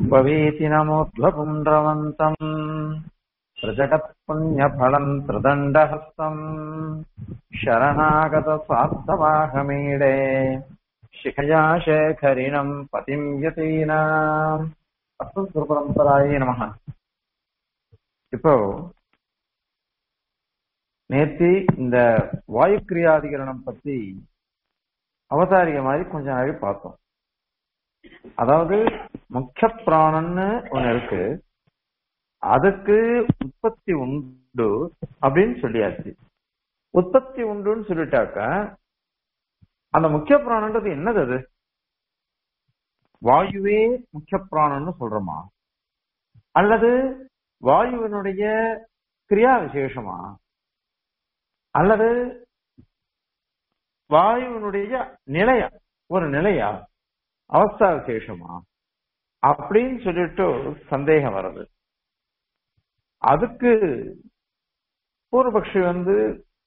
भवेति नमोध्वपुण्ड्रवन्तम् प्रजगत्पुण्यफलम् त्रिदण्डहस्तम् शरणागतस्वार्थवाहमीडे शिखया शेखरिणम् पतिम् यतीनाम् அஸ்மத் குருபரம்பராயே நமக இப்போ நேத்தி இந்த வாயு கிரியாதிகரணம் பத்தி அவதாரிக மாதிரி கொஞ்சம் நாளை பார்த்தோம் அதாவது முக்கிய பிராணன்னு ஒண்ணு இருக்கு அதுக்கு உற்பத்தி உண்டு அப்படின்னு சொல்லியாச்சு உற்பத்தி உண்டுன்னு சொல்லிட்டாக்க அந்த முக்கிய பிராணன்றது என்னது அது வாயுவே முக்கிய பிராணன்னு சொல்றோமா அல்லது வாயுவினுடைய கிரியா விசேஷமா அல்லது வாயுவினுடைய நிலையா ஒரு நிலையா அவஸ்தா விசேஷமா அப்படின்னு சொல்லிட்டு சந்தேகம் வருது அதுக்கு பூர்வபக்ஷி வந்து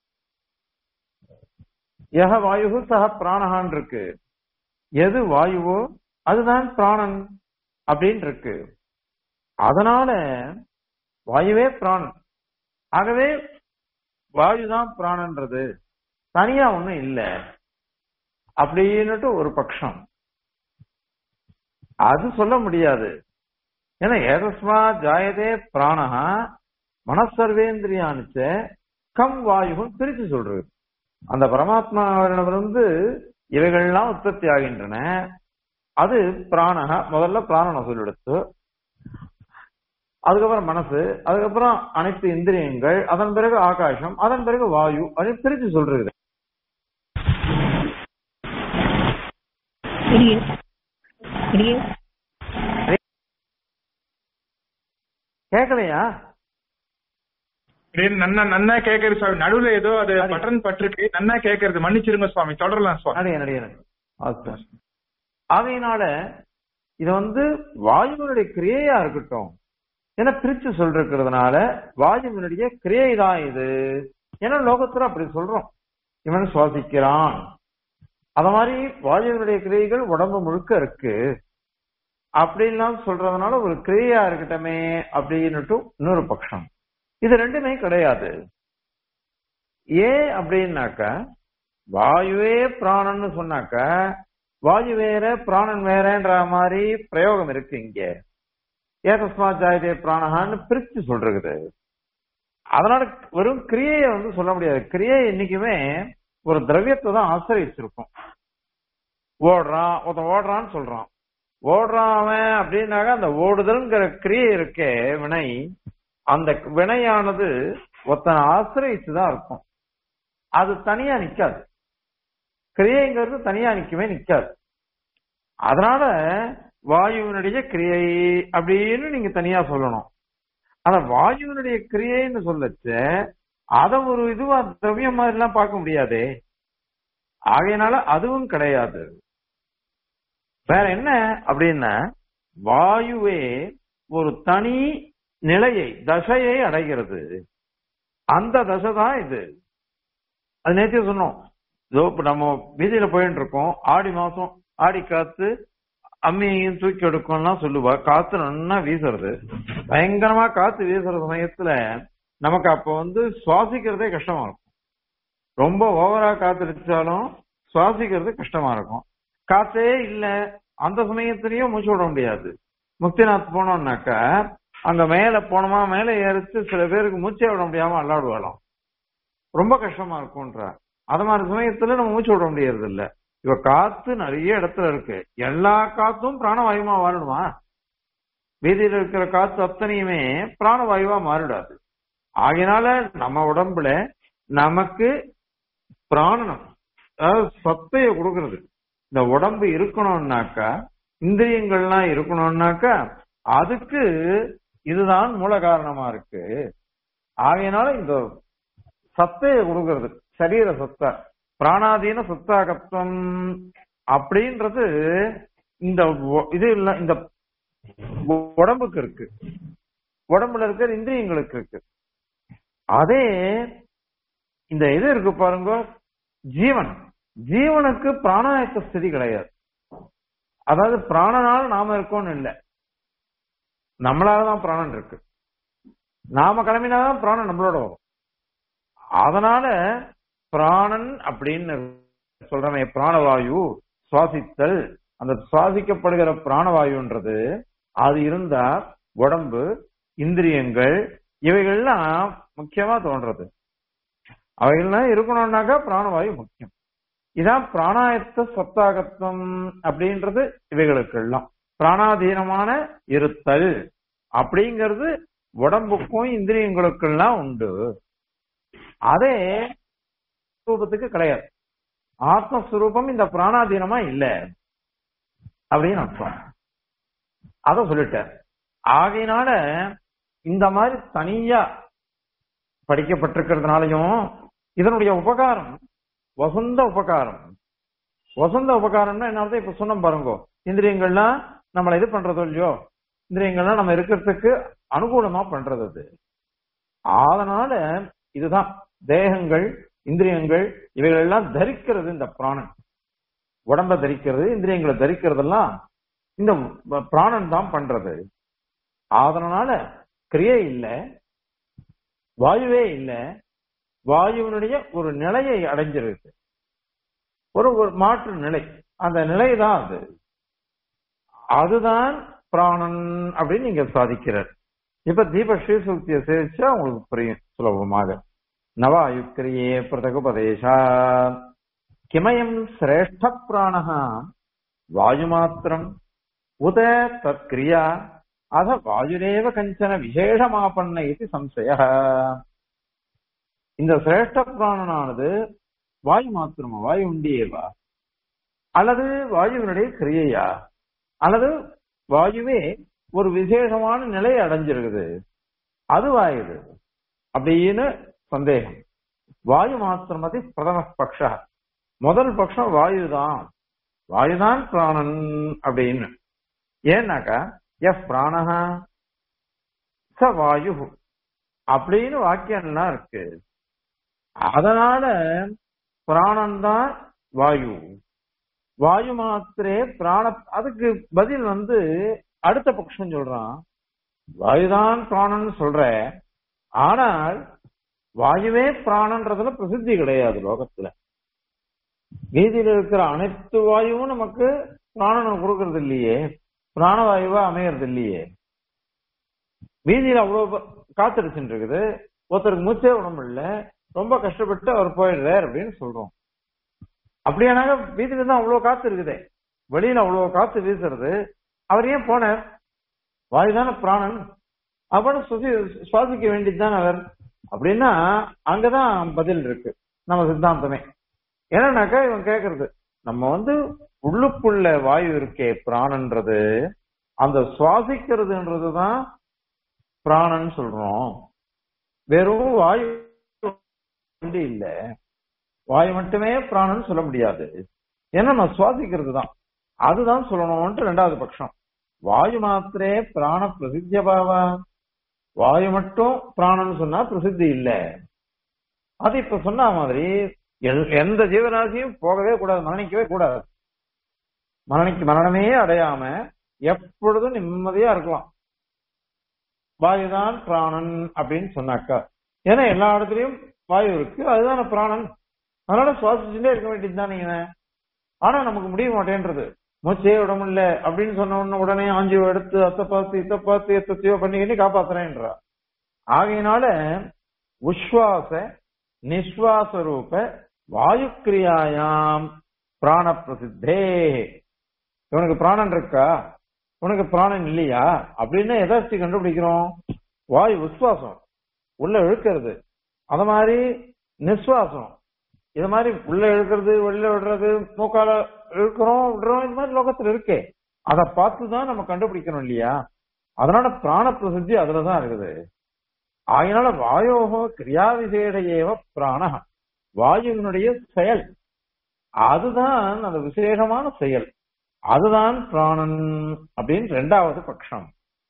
யக வாயு சக பிராணகான் இருக்கு எது வாயுவோ அதுதான் பிராணன் அப்படின்னு இருக்கு அதனால வாயுவே பிராணன் ஆகவே வாயுதான் பிராணன்றது தனியா ஒண்ணும் இல்ல அப்படின்னுட்டு ஒரு பட்சம் அது சொல்ல முடியாது ஏன்னா ஏதஸ்மா ஜாயதே பிராணஹா மனசர்வேந்திரியானுச்ச கம் வாயுவும் பிரிச்சு சொல்றது அந்த பரமாத்மாவிடமிருந்து இவைகள்லாம் உற்பத்தி ஆகின்றன அது பிராணக முதல்ல பிராணனை சொல்லெடுத்து அதுக்கப்புறம் மனசு அதுக்கப்புறம் அனைத்து இந்திரியங்கள் அதன் பிறகு ஆகாசம் அதன் பிறகு வாயு அப்படின்னு பிரிச்சு சொல்றது கேட்கலையா நன்னா நன்னா கேக்குறது சுவாமி நடுவுல ஏதோ அது பட்டன் பட்டிருக்கு நன்னா கேக்குறது மன்னிச்சிருங்க சுவாமி தொடரலாம் சுவாமி நடைய நடைய ஆகையினால இது வந்து வாயுவினுடைய கிரியையா இருக்கட்டும் ஏன்னா பிரிச்சு சொல்றதுனால வாயுவினுடைய கிரியை தான் இது ஏன்னா லோகத்துல அப்படி சொல்றோம் இவன் சுவாசிக்கிறான் அத மாதிரி வாயுவினுடைய கிரியைகள் உடம்பு முழுக்க இருக்கு அப்படின்லாம் சொல்றதுனால ஒரு கிரியையா இருக்கட்டமே அப்படின்னுட்டு இன்னொரு பட்சம் இது ரெண்டுமே கிடையாது ஏன் அப்படின்னாக்க வாயுவே பிராணன்னு சொன்னாக்க வாயு வேற பிராணன் வேறன்ற மாதிரி பிரயோகம் இருக்கு இங்க ஏதஸ்மா ஜாயதே பிராணஹான்னு பிரிச்சு சொல்றது அதனால வெறும் கிரியைய வந்து சொல்ல முடியாது கிரியை என்னைக்குமே ஒரு திரவியத்தை தான் ஆசிரியச்சிருக்கும் ஓடுறான் ஒருத்தன் ஓடுறான்னு சொல்றான் ஓடுறான் அவன் அப்படின்னாக்க அந்த ஓடுதல்ங்கிற கிரியை இருக்கே வினை அந்த வினையானது ஒருத்தனை ஆசிரியச்சுதான் இருக்கும் அது தனியா நிக்காது கிரியைங்கிறது தனியா நிக்கவே நிக்காது அதனால வாயுவினுடைய கிரியை அப்படின்னு நீங்க தனியா சொல்லணும் ஆனா வாயுவினுடைய கிரியைன்னு சொல்லச்ச அத ஒரு இதுவா திரவியம் மாதிரி எல்லாம் பார்க்க முடியாதே ஆகையினால அதுவும் கிடையாது வேற என்ன அப்படின்னா வாயுவே ஒரு தனி நிலையை தசையை அடைகிறது அந்த தசை தான் இது அது நேற்று சொன்னோம் இதோ இப்ப நம்ம வீதியில போயிட்டு இருக்கோம் ஆடி மாசம் ஆடி காத்து அம்மியையும் தூக்கி எடுக்கும்லாம் சொல்லுவா காத்து நல்லா வீசுறது பயங்கரமா காத்து வீசுற சமயத்துல நமக்கு அப்ப வந்து சுவாசிக்கிறதே கஷ்டமா இருக்கும் ரொம்ப ஓவரா காத்து அடிச்சாலும் சுவாசிக்கிறது கஷ்டமா இருக்கும் காத்தே இல்ல அந்த சமயத்திலயும் மூச்சு விட முடியாது முக்திநாத் போனோம்னாக்க அங்க மேல போனோமா மேல ஏறிச்சு சில பேருக்கு மூச்சே விட முடியாம அல்லாடுவாளாம் ரொம்ப கஷ்டமா இருக்கும்ன்ற அது மாதிரி சமயத்துல நம்ம மூச்சு விட முடியறது இல்ல இப்ப காத்து நிறைய இடத்துல இருக்கு எல்லா காத்தும் பிராணவாயுமா மாறிடுமா வீதியில இருக்கிற காத்து அத்தனையுமே பிராணவாயுவா மாறிடாது ஆகையினால நம்ம உடம்புல நமக்கு பிராணனம் அதாவது சத்தைய கொடுக்கறது இந்த உடம்பு இருக்கணும்னாக்கா இந்திரியங்கள்லாம் இருக்கணும்னாக்கா அதுக்கு இதுதான் மூல காரணமா இருக்கு ஆகையினால இந்த சத்தைய கொடுக்கறது சரீர சத்தை பிராணாதீன சத்தாகத்துவம் அப்படின்றது இந்த இது இல்ல இந்த உடம்புக்கு இருக்கு உடம்புல இருக்கிற இந்திரியங்களுக்கு இருக்கு அதே இந்த இது இருக்கு பாருங்க ஜீவன் ஜீவனுக்கு பிராணாயத்த ஸ்திதி கிடையாது அதாவது பிராணனால நாம இருக்கோம்னு இல்லை நம்மளாலதான் பிராணன் இருக்கு நாம கிளம்பினாதான் பிராணன் நம்மளோட வரும் அதனால பிராணன் அப்படின்னு சொல்றமே பிராணவாயு சுவாசித்தல் அந்த சுவாசிக்கப்படுகிற பிராணவாயுன்றது அது இருந்தா உடம்பு இந்திரியங்கள் இவைகள்லாம் முக்கியமா தோன்றது அவைகள்லாம் இருக்கணும்னாக்கா பிராணவாயு முக்கியம் இதான் பிராணாயத்த சத்தாகத்துவம் அப்படின்றது இவைகளுக்கெல்லாம் பிராணாதீனமான இருத்தல் அப்படிங்கிறது உடம்புக்கும் இந்திரியங்களுக்கெல்லாம் உண்டு அதே ரூபத்துக்கு கிடையாது ஆத்மஸ்வரூபம் இந்த பிராணாதீனமா இல்ல அப்படின்னு அர்த்தம் அத சொல்லிட்டார் ஆகையினால இந்த மாதிரி தனியா படிக்கப்பட்டிருக்கிறதுனாலையும் இதனுடைய உபகாரம் வசந்த உபகாரம் வசந்த உபகாரம்னா என்ன அர்த்தம் இப்ப சொன்னோம் பாருங்க இந்திரியங்கள்லாம் நம்மளை இது பண்றதோ இல்லையோ இந்திரியங்கள்லாம் நம்ம இருக்கிறதுக்கு அனுகூலமா பண்றது அது அதனால இதுதான் தேகங்கள் இந்திரியங்கள் இவைகள் எல்லாம் தரிக்கிறது இந்த பிராணன் உடம்ப தரிக்கிறது இந்திரியங்களை தரிக்கிறதெல்லாம் இந்த பிராணன் தான் பண்றது அதனால கிரியை இல்ல வாயுவே இல்ல வாயுவினுடைய ஒரு நிலையை அடைஞ்சிருக்கு ஒரு ஒரு மாற்று நிலை அந்த நிலை தான் அது அதுதான் பிராணன் அப்படின்னு நீங்க சாதிக்கிறார் இப்ப தீப ஸ்ரீசூக்தியை சேவிச்சா உங்களுக்கு புரியும் சுலபமாக நவாயுக்கிரியே பிரதகுபதேசா கிமயம் சிரேஷ்ட பிராண வாயுமாத்திரம் உத தத்கிரியா அத வாயுரேவ கஞ்சன விசேஷமாபன்ன இது சம்சய இந்த சிரேஷ்ட பிராணனானது வாயு மாத்திரமா வாயு உண்டியேவா அல்லது வாயுவினுடைய கிரியையா அல்லது வாயுவே ஒரு விசேஷமான நிலையை அடைஞ்சிருக்குது அது வாயுது அப்படின்னு சந்தேகம் வாயு மாத்திரமதி பிரதம பக்ஷ முதல் பட்சம் வாயுதான் வாயுதான் பிராணன் அப்படின்னு ஏன்னாக்கா எஃப் பிராணஹா ச வாயு அப்படின்னு வாக்கியம்லாம் இருக்கு அதனால பிராணன் தான் வாயு வாயு மாத்திரே பிராண அதுக்கு பதில் வந்து அடுத்த பட்சம் சொல்றான் வாயுதான் பிராணன் சொல்ற ஆனால் வாயுவே பிராணன்றதுல பிரசித்தி கிடையாது லோகத்துல வீதியில இருக்கிற அனைத்து வாயுவும் நமக்கு பிராணனை கொடுக்கறது இல்லையே பிராணவாயுவா அமையறது இல்லையே வீதியில அவ்வளவு காத்திருச்சுட்டு இருக்குது ஒருத்தருக்கு மூச்சே உடம்பு இல்ல ரொம்ப கஷ்டப்பட்டு அவர் போயிடுறார் அப்படின்னு சொல்றோம் அப்படியானாக்க வீதியில தான் அவ்வளவு காத்து இருக்குதே வெளியில அவ்வளவு காத்து வீசுறது அவர் ஏன் போனார் வாயுதான பிராணன் அப்படின்னு சுசி சுவாசிக்க வேண்டியதுதான் அவர் அப்படின்னா அங்கதான் பதில் இருக்கு நம்ம சித்தாந்தமே என்னன்னாக்கா இவன் கேக்குறது நம்ம வந்து உள்ளுக்குள்ள வாயு இருக்கே பிராணன்றது அந்த சுவாசிக்கிறதுன்றதுதான் பிராணன் சொல்றோம் வெறும் வாயு இல்ல வாயு மட்டுமே பிராணன் சொல்ல முடியாது ஏன்னா நம்ம சுவாசிக்கிறது தான் அதுதான் சொல்லணும்ன்ட்டு ரெண்டாவது பட்சம் வாயு மாத்திரே பிராண பிரசித்திய பாவா வாயு மட்டும் பிராணன் சொன்னா பிரசித்தி இல்ல அது இப்ப சொன்ன மாதிரி எந்த ஜீவராசியும் போகவே கூடாது மரணிக்கவே கூடாது மரணிக்கு மரணமே அடையாம எப்பொழுதும் நிம்மதியா இருக்கலாம் வாயுதான் பிராணன் அப்படின்னு சொன்னாக்கா ஏன்னா எல்லா இடத்துலயும் வாயு இருக்கு அதுதான பிராணன் அதனால சுவாசிச்சுட்டே இருக்க வேண்டியது தானே ஆனா நமக்கு முடிய மாட்டேன்றது மூச்சே விட முடியல அப்படின்னு சொன்ன உடனே ஆஞ்சியோ எடுத்து அத்தை பார்த்து இத்த பார்த்து எத்தையோ பண்ணி காப்பாத்துறேன்றா ஆகையினால உஸ்வாச நிஸ்வாச ரூப வாயு கிரியாயாம் பிராண பிரசித்தே இவனுக்கு பிராணன் இருக்கா உனக்கு பிராணன் இல்லையா அப்படின்னு எதாச்சி கண்டுபிடிக்கிறோம் வாயு உஸ்வாசம் உள்ள இழுக்கிறது அத மாதிரி நிஸ்வாசம் இது மாதிரி உள்ள இழுக்கிறது வெளியில விடுறது மூக்கால இழுக்கிறோம் விடுறோம் இது மாதிரி லோகத்துல இருக்கே அதை பார்த்துதான் நம்ம கண்டுபிடிக்கணும் இல்லையா அதனால பிராண பிரசித்தி அதுலதான் இருக்குது ஆகினால வாயோகோ கிரியா விசேட ஏவ பிராண வாயுவினுடைய செயல் அதுதான் அந்த விசேஷமான செயல் அதுதான் பிராணன் அப்படின்னு ரெண்டாவது பட்சம்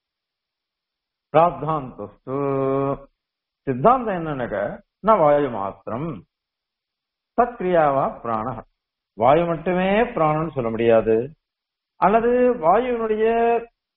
பிராத்தாந்தஸ்து சித்தாந்தம் என்னன்னாக்க நான் வாயு மாத்திரம் தத்கிரியாவா பிராண வாயு மட்டுமே பிராணன் சொல்ல முடியாது அல்லது வாயுவினுடைய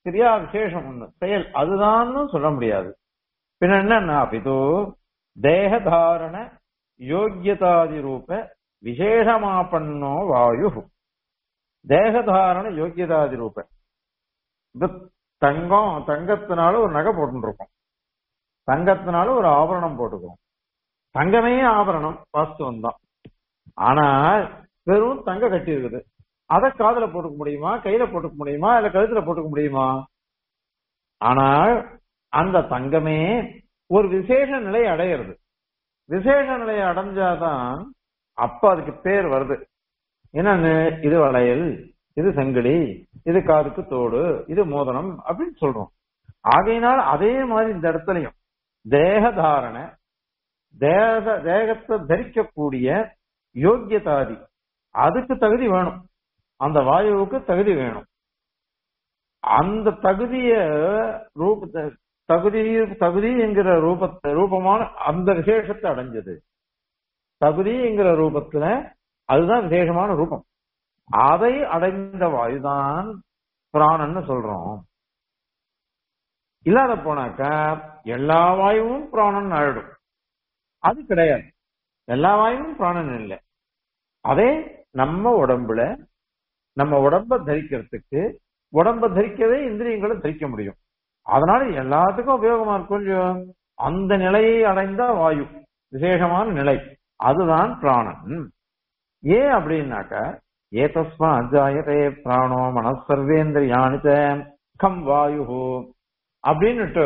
கிரியா விசேஷம் ஒண்ணு செயல் அதுதான் சொல்ல முடியாது பின்ன என்னன்னா அபிதோ தேகதாரண யோக்கியதாதி ரூப விசேஷமாப்பண்ணோ வாயு தேகதாரண யோக்கியதாதி ரூப இந்த தங்கம் தங்கத்தினால ஒரு நகை போட்டுருக்கோம் தங்கத்தினால ஒரு ஆபரணம் போட்டுக்கிறோம் தங்கமே ஆபரணம் வாஸ்தவம் தான் ஆனால் வெறும் தங்க கட்டி இருக்குது அதை காதுல போட்டுக்க முடியுமா கையில போட்டுக்க முடியுமா இல்ல கழுத்துல போட்டுக்க முடியுமா ஆனால் அந்த தங்கமே ஒரு விசேஷ நிலை அடையிறது விசேஷ நிலையை அடைஞ்சாதான் அப்ப அதுக்கு பேர் வருது என்னன்னு இது வளையல் இது சங்கிலி இது காதுக்கு தோடு இது மோதனம் அப்படின்னு சொல்றோம் ஆகையினால் அதே மாதிரி இந்த இடத்துலயும் தேகதாரண தேக தேகத்தை தரிக்கக்கூடிய யோக்கியதாதி அதுக்கு தகுதி வேணும் அந்த வாயுவுக்கு தகுதி வேணும் அந்த தகுதிய ரூப தகுதி தகுதி என்கிற ரூபத்தை ரூபமான அந்த விசேஷத்தை அடைஞ்சது தகுதி என்கிற ரூபத்துல அதுதான் விசேஷமான ரூபம் அதை அடைந்த வாயுதான் பிராணன்னு சொல்றோம் இல்லாத போனாக்கா எல்லா வாயுவும் பிராணன் ஆயிடும் அது கிடையாது எல்லா வாயுவும் பிராணன் இல்லை அதே நம்ம உடம்புல நம்ம உடம்ப தரிக்கிறதுக்கு உடம்ப தரிக்கவே இந்திரியங்களை தரிக்க முடியும் அதனால எல்லாத்துக்கும் உபயோகமா இருக்கும் இல்லையோ அந்த நிலையை அடைந்த வாயு விசேஷமான நிலை அதுதான் பிராணன் ஏன் அப்படின்னாக்க ஏதஸ்மா அஜாயதே பிராணோ மனசர்வேந்திரியானி கம் வாயு அப்படின்னுட்டு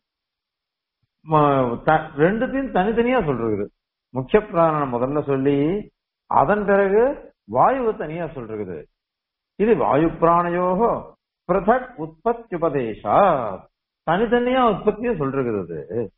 ரெண்டுத்தையும் தனித்தனியா சொல்றது முக்கிய பிராணனை முதல்ல சொல்லி அதன் பிறகு வாயுவை தனியா சொல்றது இது வாயு பிராணயோகோ பிரதக் உற்பத்தி உபதேசா தனித்தனியா உற்பத்தியும் சொல்றது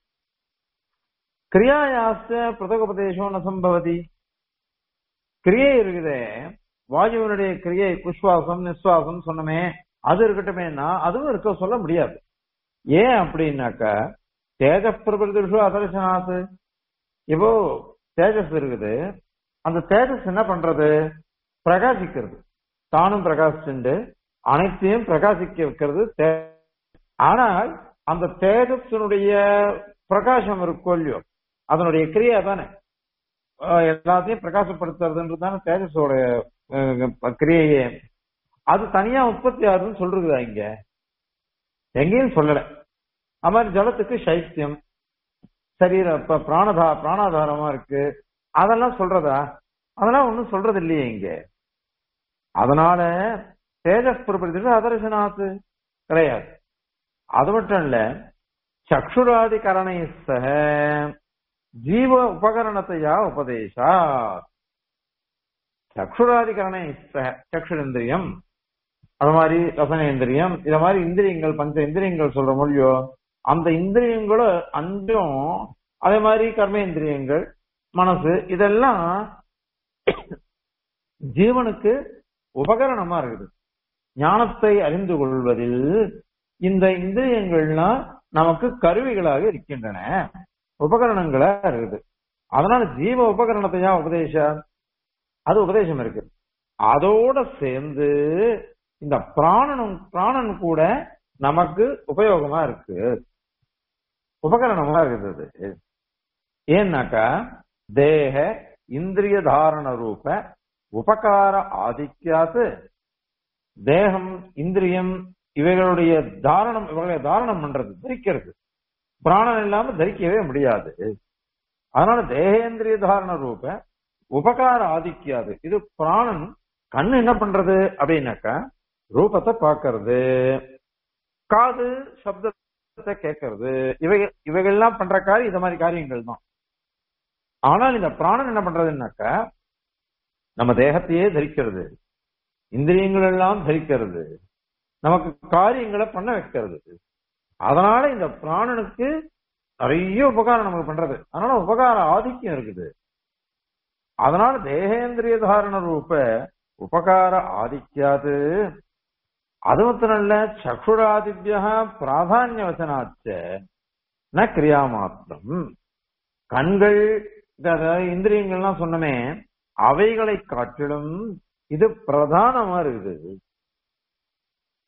கிரியாயாஸ்த பிரதக் உபதேசம் ந சம்பவதி கிரியை இருக்குதே வாயுவனுடைய கிரியை புஷ்வாசம் நிஸ்வாசம் சொன்னமே அது இருக்கட்டுமேனா அதுவும் இருக்க சொல்ல முடியாது ஏன் அப்படின்னாக்க தேஜ பிரபதிஷு அதர்சனாத்து இப்போ தேஜஸ் இருக்குது அந்த தேஜஸ் என்ன பண்றது பிரகாசிக்கிறது தானும் பிரகாசிச்சுண்டு அனைத்தையும் பிரகாசிக்க வைக்கிறது ஆனால் அந்த தேஜஸினுடைய பிரகாசம் இருக்கோ இல்லையோ அதனுடைய கிரியா தானே எல்லாத்தையும் பிரகாசப்படுத்துறதுன்றது தானே தேஜஸோட கிரியையே அது தனியா உற்பத்தி ஆகுதுன்னு சொல்றதா இங்க எங்கேயும் சொல்லல அது மாதிரி ஜலத்துக்கு சைத்தியம் சரீர இப்ப பிராணதா பிராணாதாரமா இருக்கு அதெல்லாம் சொல்றதா அதெல்லாம் ஒண்ணும் சொல்றது இல்லையே இங்க அதனால தேஜஸ் பிரபதி அதர்சனாத்து கிடையாது அது மட்டும் இல்ல சக்ஷுராதி கரணை சக ஜீவ உபகரணத்தையா உபதேசா சக்ஷுராதி கரணை சக சக்ஷுரேந்திரியம் அது மாதிரி ரசனேந்திரியம் இத மாதிரி இந்திரியங்கள் பஞ்ச இந்திரியங்கள் சொல்ற மொழியோ அந்த இந்திரியங்களும் அஞ்சும் அதே மாதிரி கர்மேந்திரியங்கள் மனசு இதெல்லாம் ஜீவனுக்கு உபகரணமா இருக்குது ஞானத்தை அறிந்து கொள்வதில் இந்த இந்திரியங்கள்லாம் நமக்கு கருவிகளாக இருக்கின்றன உபகரணங்களா இருக்குது அதனால ஜீவ உபகரணத்தையா உபதேச அது உபதேசம் இருக்கு அதோட சேர்ந்து இந்த பிராணனும் பிராணன் கூட நமக்கு உபயோகமா இருக்கு உபகரணமா இருக்குது ஏன்னாக்கா தேக இந்திரிய தாரண ரூப உபகார ஆதிக்கியாத்து தேகம் இந்திரியம் இவைகளுடைய தாரணம் இவர்களை தாரணம் பண்றது தரிக்கிறது பிராணம் இல்லாம தரிக்கவே முடியாது அதனால தேகேந்திரிய தாரண ரூப உபகார ஆதிக்கியாது இது பிராணன் கண்ணு என்ன பண்றது அப்படின்னாக்கா ரூபத்தை பார்க்கறது காது சப்தத்தை கேட்கறது இவைகள் இவைகள்லாம் பண்ற காரியம் இந்த மாதிரி காரியங்கள் தான் ஆனால் இந்த பிராணன் என்ன பண்றதுன்னாக்கா நம்ம தேகத்தையே தரிக்கிறது இந்திரியங்கள் எல்லாம் தரிக்கிறது நமக்கு காரியங்களை பண்ண வைக்கிறது அதனால இந்த பிராணனுக்கு நிறைய உபகாரம் நமக்கு பண்றது அதனால உபகார ஆதிக்கம் இருக்குது அதனால தேகேந்திரிய தாரண ரூப உபகார ஆதிக்காது அது மாத்திரம் இல்ல சக்ஷுராதிபியா பிராதானிய வசனாச்ச ந கிரியா மாத்திரம் கண்கள் அதாவது இந்திரியங்கள்லாம் சொன்னமே அவைகளை காட்டிலும் இது பிரதானமா இருக்குது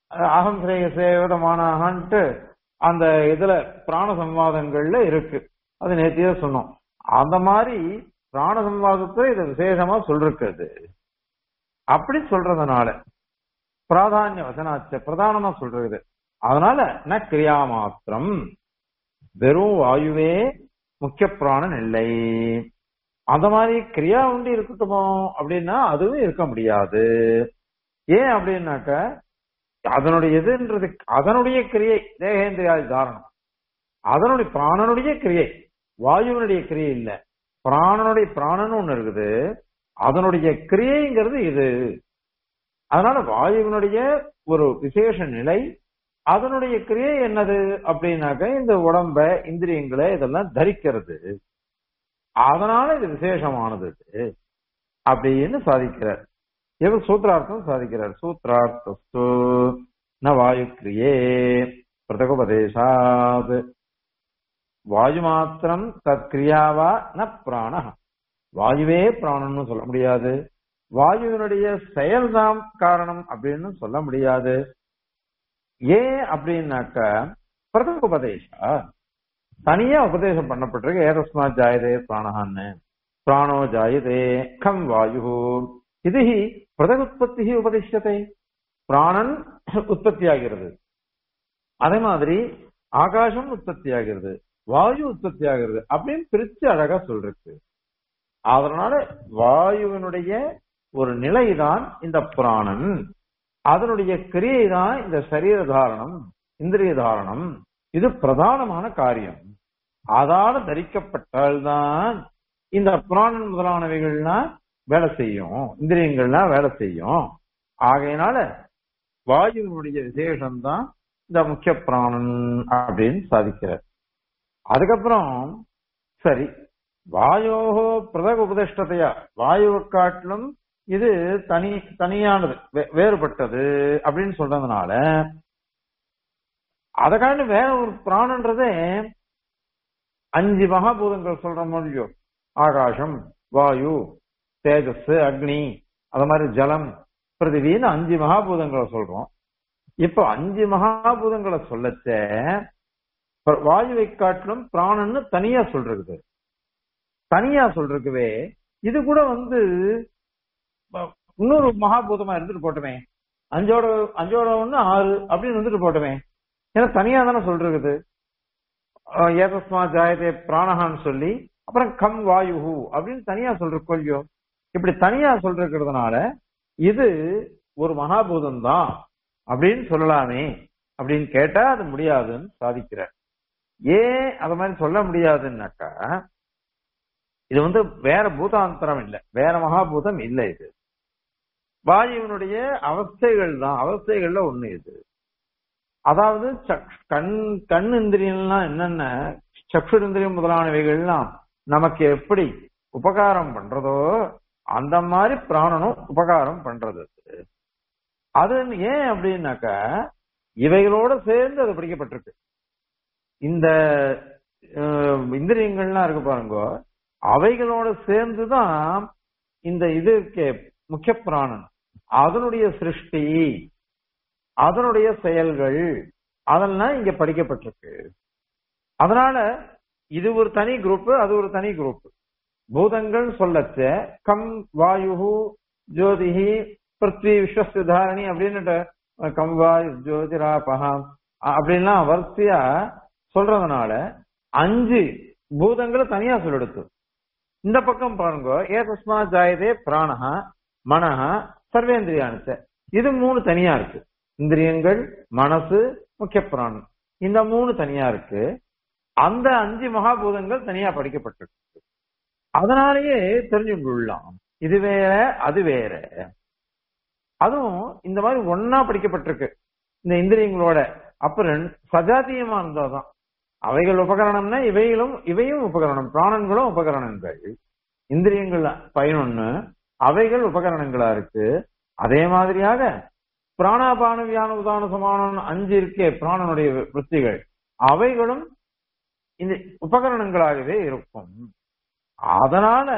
அஹ் அகம் சேவதமானாகன்ட்டு அந்த இதுல பிராண சம்வாதங்கள்ல இருக்கு அது நேத்தியே சொன்னோம் அந்த மாதிரி பிராண சம்வாதத்தை இது விசேஷமா சொல்றது அப்படி சொல்றதுனால பிராதானிய வசனாச்ச பிரதானமா சொல்றது அதனால ந கிரியா மாத்திரம் வெறும் வாயுவே முக்கிய பிராணன் இல்லை அந்த மாதிரி கிரியா உண்டு இருக்கட்டுமோ அப்படின்னா அதுவும் இருக்க முடியாது ஏன் அப்படின்னாக்க அதனுடைய எதுன்றது அதனுடைய கிரியை தேகேந்திரியாதி தாரணம் அதனுடைய பிராணனுடைய கிரியை வாயுவினுடைய கிரியை இல்ல பிராணனுடைய பிராணன் ஒண்ணு இருக்குது அதனுடைய கிரியைங்கிறது இது அதனால வாயுவினுடைய ஒரு விசேஷ நிலை அதனுடைய கிரியை என்னது அப்படின்னாக்க இந்த உடம்ப இந்திரியங்களை இதெல்லாம் தரிக்கிறது அதனால இது விசேஷமானது இது அப்படின்னு சாதிக்கிறார் இவர் சூத்திரார்த்தம் சாதிக்கிறார் சூத்திரார்த்தஸ்து ந வாயு கிரியே பிரதகோபதேசாத் வாயு மாத்திரம் தற்கிரியாவா ந பிராண வாயுவே பிராணம்னு சொல்ல முடியாது வாயுவினுடைய செயல்தான் காரணம் அப்படின்னு சொல்ல முடியாது ஏன் அப்படின்னாக்க பிரதகோபதேசா தனியா உபதேசம் பண்ணப்பட்டிருக்கு ஏதஸ்மா ஜாயதே பிராணஹான்னு பிராணோ ஜாயதே கம் வாயு இது பிரதகுத்பத்தி உபதிஷ்யத்தை பிராணன் உற்பத்தி ஆகிறது அதே மாதிரி ஆகாசம் உற்பத்தி ஆகிறது வாயு உற்பத்தி ஆகிறது அப்படின்னு பிரிச்சு அழகா சொல்றது அதனால வாயுவினுடைய ஒரு நிலைதான் இந்த பிராணன் அதனுடைய கிரியை தான் இந்த சரீர தாரணம் இந்திரிய தாரணம் இது பிரதானமான காரியம் அதால தரிக்கப்பட்டால்தான் இந்த பிராணன் முதலானவைகள்லாம் வேலை செய்யும் இந்திரியங்கள்லாம் வேலை செய்யும் ஆகையினால வாயுவினுடைய விசேஷம்தான் இந்த முக்கிய பிராணன் அப்படின்னு சாதிக்கிறார் அதுக்கப்புறம் சரி வாயோகோ பிரதக உபதிஷ்டத்தையா வாயுவை காட்டிலும் இது தனி தனியானது வே- வேறுபட்டது அப்படின்னு சொல்றதுனால அதை காட்டி வேற ஒரு பிராணன்றதே அஞ்சு மகாபூதங்கள் சொல்ற மொழியோ ஆகாசம் வாயு தேஜஸ் அக்னி அது மாதிரி ஜலம் பிருத்திவின்னு அஞ்சு மகாபூதங்களை சொல்றோம் இப்போ அஞ்சு மகாபூதங்களை சொல்லச்ச பிர- வாயுவை காட்டிலும் பிராணன்னு தனியா சொல்றது தனியா சொல்றதுவே இது கூட வந்து ப- இன்னொரு மகாபூதமா இருந்துட்டு போட்டுமே அஞ்சோட அஞ்சோட ஒண்ணு ஆறு அப்படின்னு வந்துட்டு போட்டுமே ஏன்னா தனியா தானே சொல்றது அஹ் ஏதஸ்மா ஜாயதே பிராணஹான்னு சொல்லி அப்புறம் கம் வாயுஹு அப்படின்னு தனியா சொல்ற கொள்ளியோ இப்படி தனியா சொல்றதுனால இது ஒரு மகாபூதம் தான் அப்படின்னு சொல்லலாமே அப்படின்னு கேட்டா அது முடியாதுன்னு சாதிக்கிறார் ஏன் அது மாதிரி சொல்ல முடியாதுன்னாக்கா இது வந்து வேற பூதாந்தரம் இல்லை வேற மகாபூதம் இல்லை இது வாயுவினுடைய அவஸ்தைகள் தான் அவஸ்தைகள்ல ஒண்ணு இது அதாவது சக்- கண் கண் இந்திரியம்லாம் என்னென்ன சக்ஷு இந்திரியம் முதலானவைகள்லாம் நமக்கு எப்படி உபகாரம் பண்றதோ அந்த மாதிரி பிராணனும் உபகாரம் பண்றது அது ஏன் அப்படின்னாக்கா இவைகளோட சேர்ந்து அது பிடிக்கப்பட்டிருக்கு இந்த அஹ், இந்திரியங்கள்லாம் இருக்கு பாருங்க அவைகளோட சேர்ந்துதான் இந்த இது இருக்கே முக்கிய பிராணன் அதனுடைய சிருஷ்டி அதனுடைய செயல்கள் அதெல்லாம் இங்க படிக்கப்பட்டிருக்கு அதனால இது ஒரு தனி குரூப் அது ஒரு தனி குரூப் பூதங்கள் சொல்லச்ச கம் வாயு ஜோதிஹி பிருத்வி விஸ்வஸ்து தாரணி அப்படின்னுட்டு கம் வாயு ஜோதிராபகா அப்படின்லாம் வரிசையா சொல்றதுனால அஞ்சு பூதங்களை தனியா சொல்லெடுத்து இந்த பக்கம் பாருங்க ஏதஸ்மா ஜாயதே பிராணஹா மனஹா சர்வேந்திரியானுச்ச இது மூணு தனியா இருக்கு இந்திரியங்கள் மனசு முக்கிய பிராணன் இந்த மூணு தனியா இருக்கு அந்த அஞ்சு மகாபூதங்கள் தனியா படிக்கப்பட்டிருக்கு அதனாலேயே தெரிஞ்சு கொள்ளலாம் இது வேற அது வேற அதுவும் இந்த மாதிரி ஒன்னா படிக்கப்பட்டிருக்கு இந்த இந்திரியங்களோட அப்புறம் சஜாத்தியமா இருந்தாதான் அவைகள் உபகரணம்னா இவைகளும் இவையும் உபகரணம் பிராணன்களும் உபகரணங்கள் இந்திரியங்கள் பதினொன்னு அவைகள் உபகரணங்களா இருக்கு அதே மாதிரியாக பிராணாபான வியான உதான சமானம் அஞ்சு இருக்கே பிராணனுடைய விற்த்திகள் அவைகளும் இந்த உபகரணங்களாகவே இருக்கும் அதனால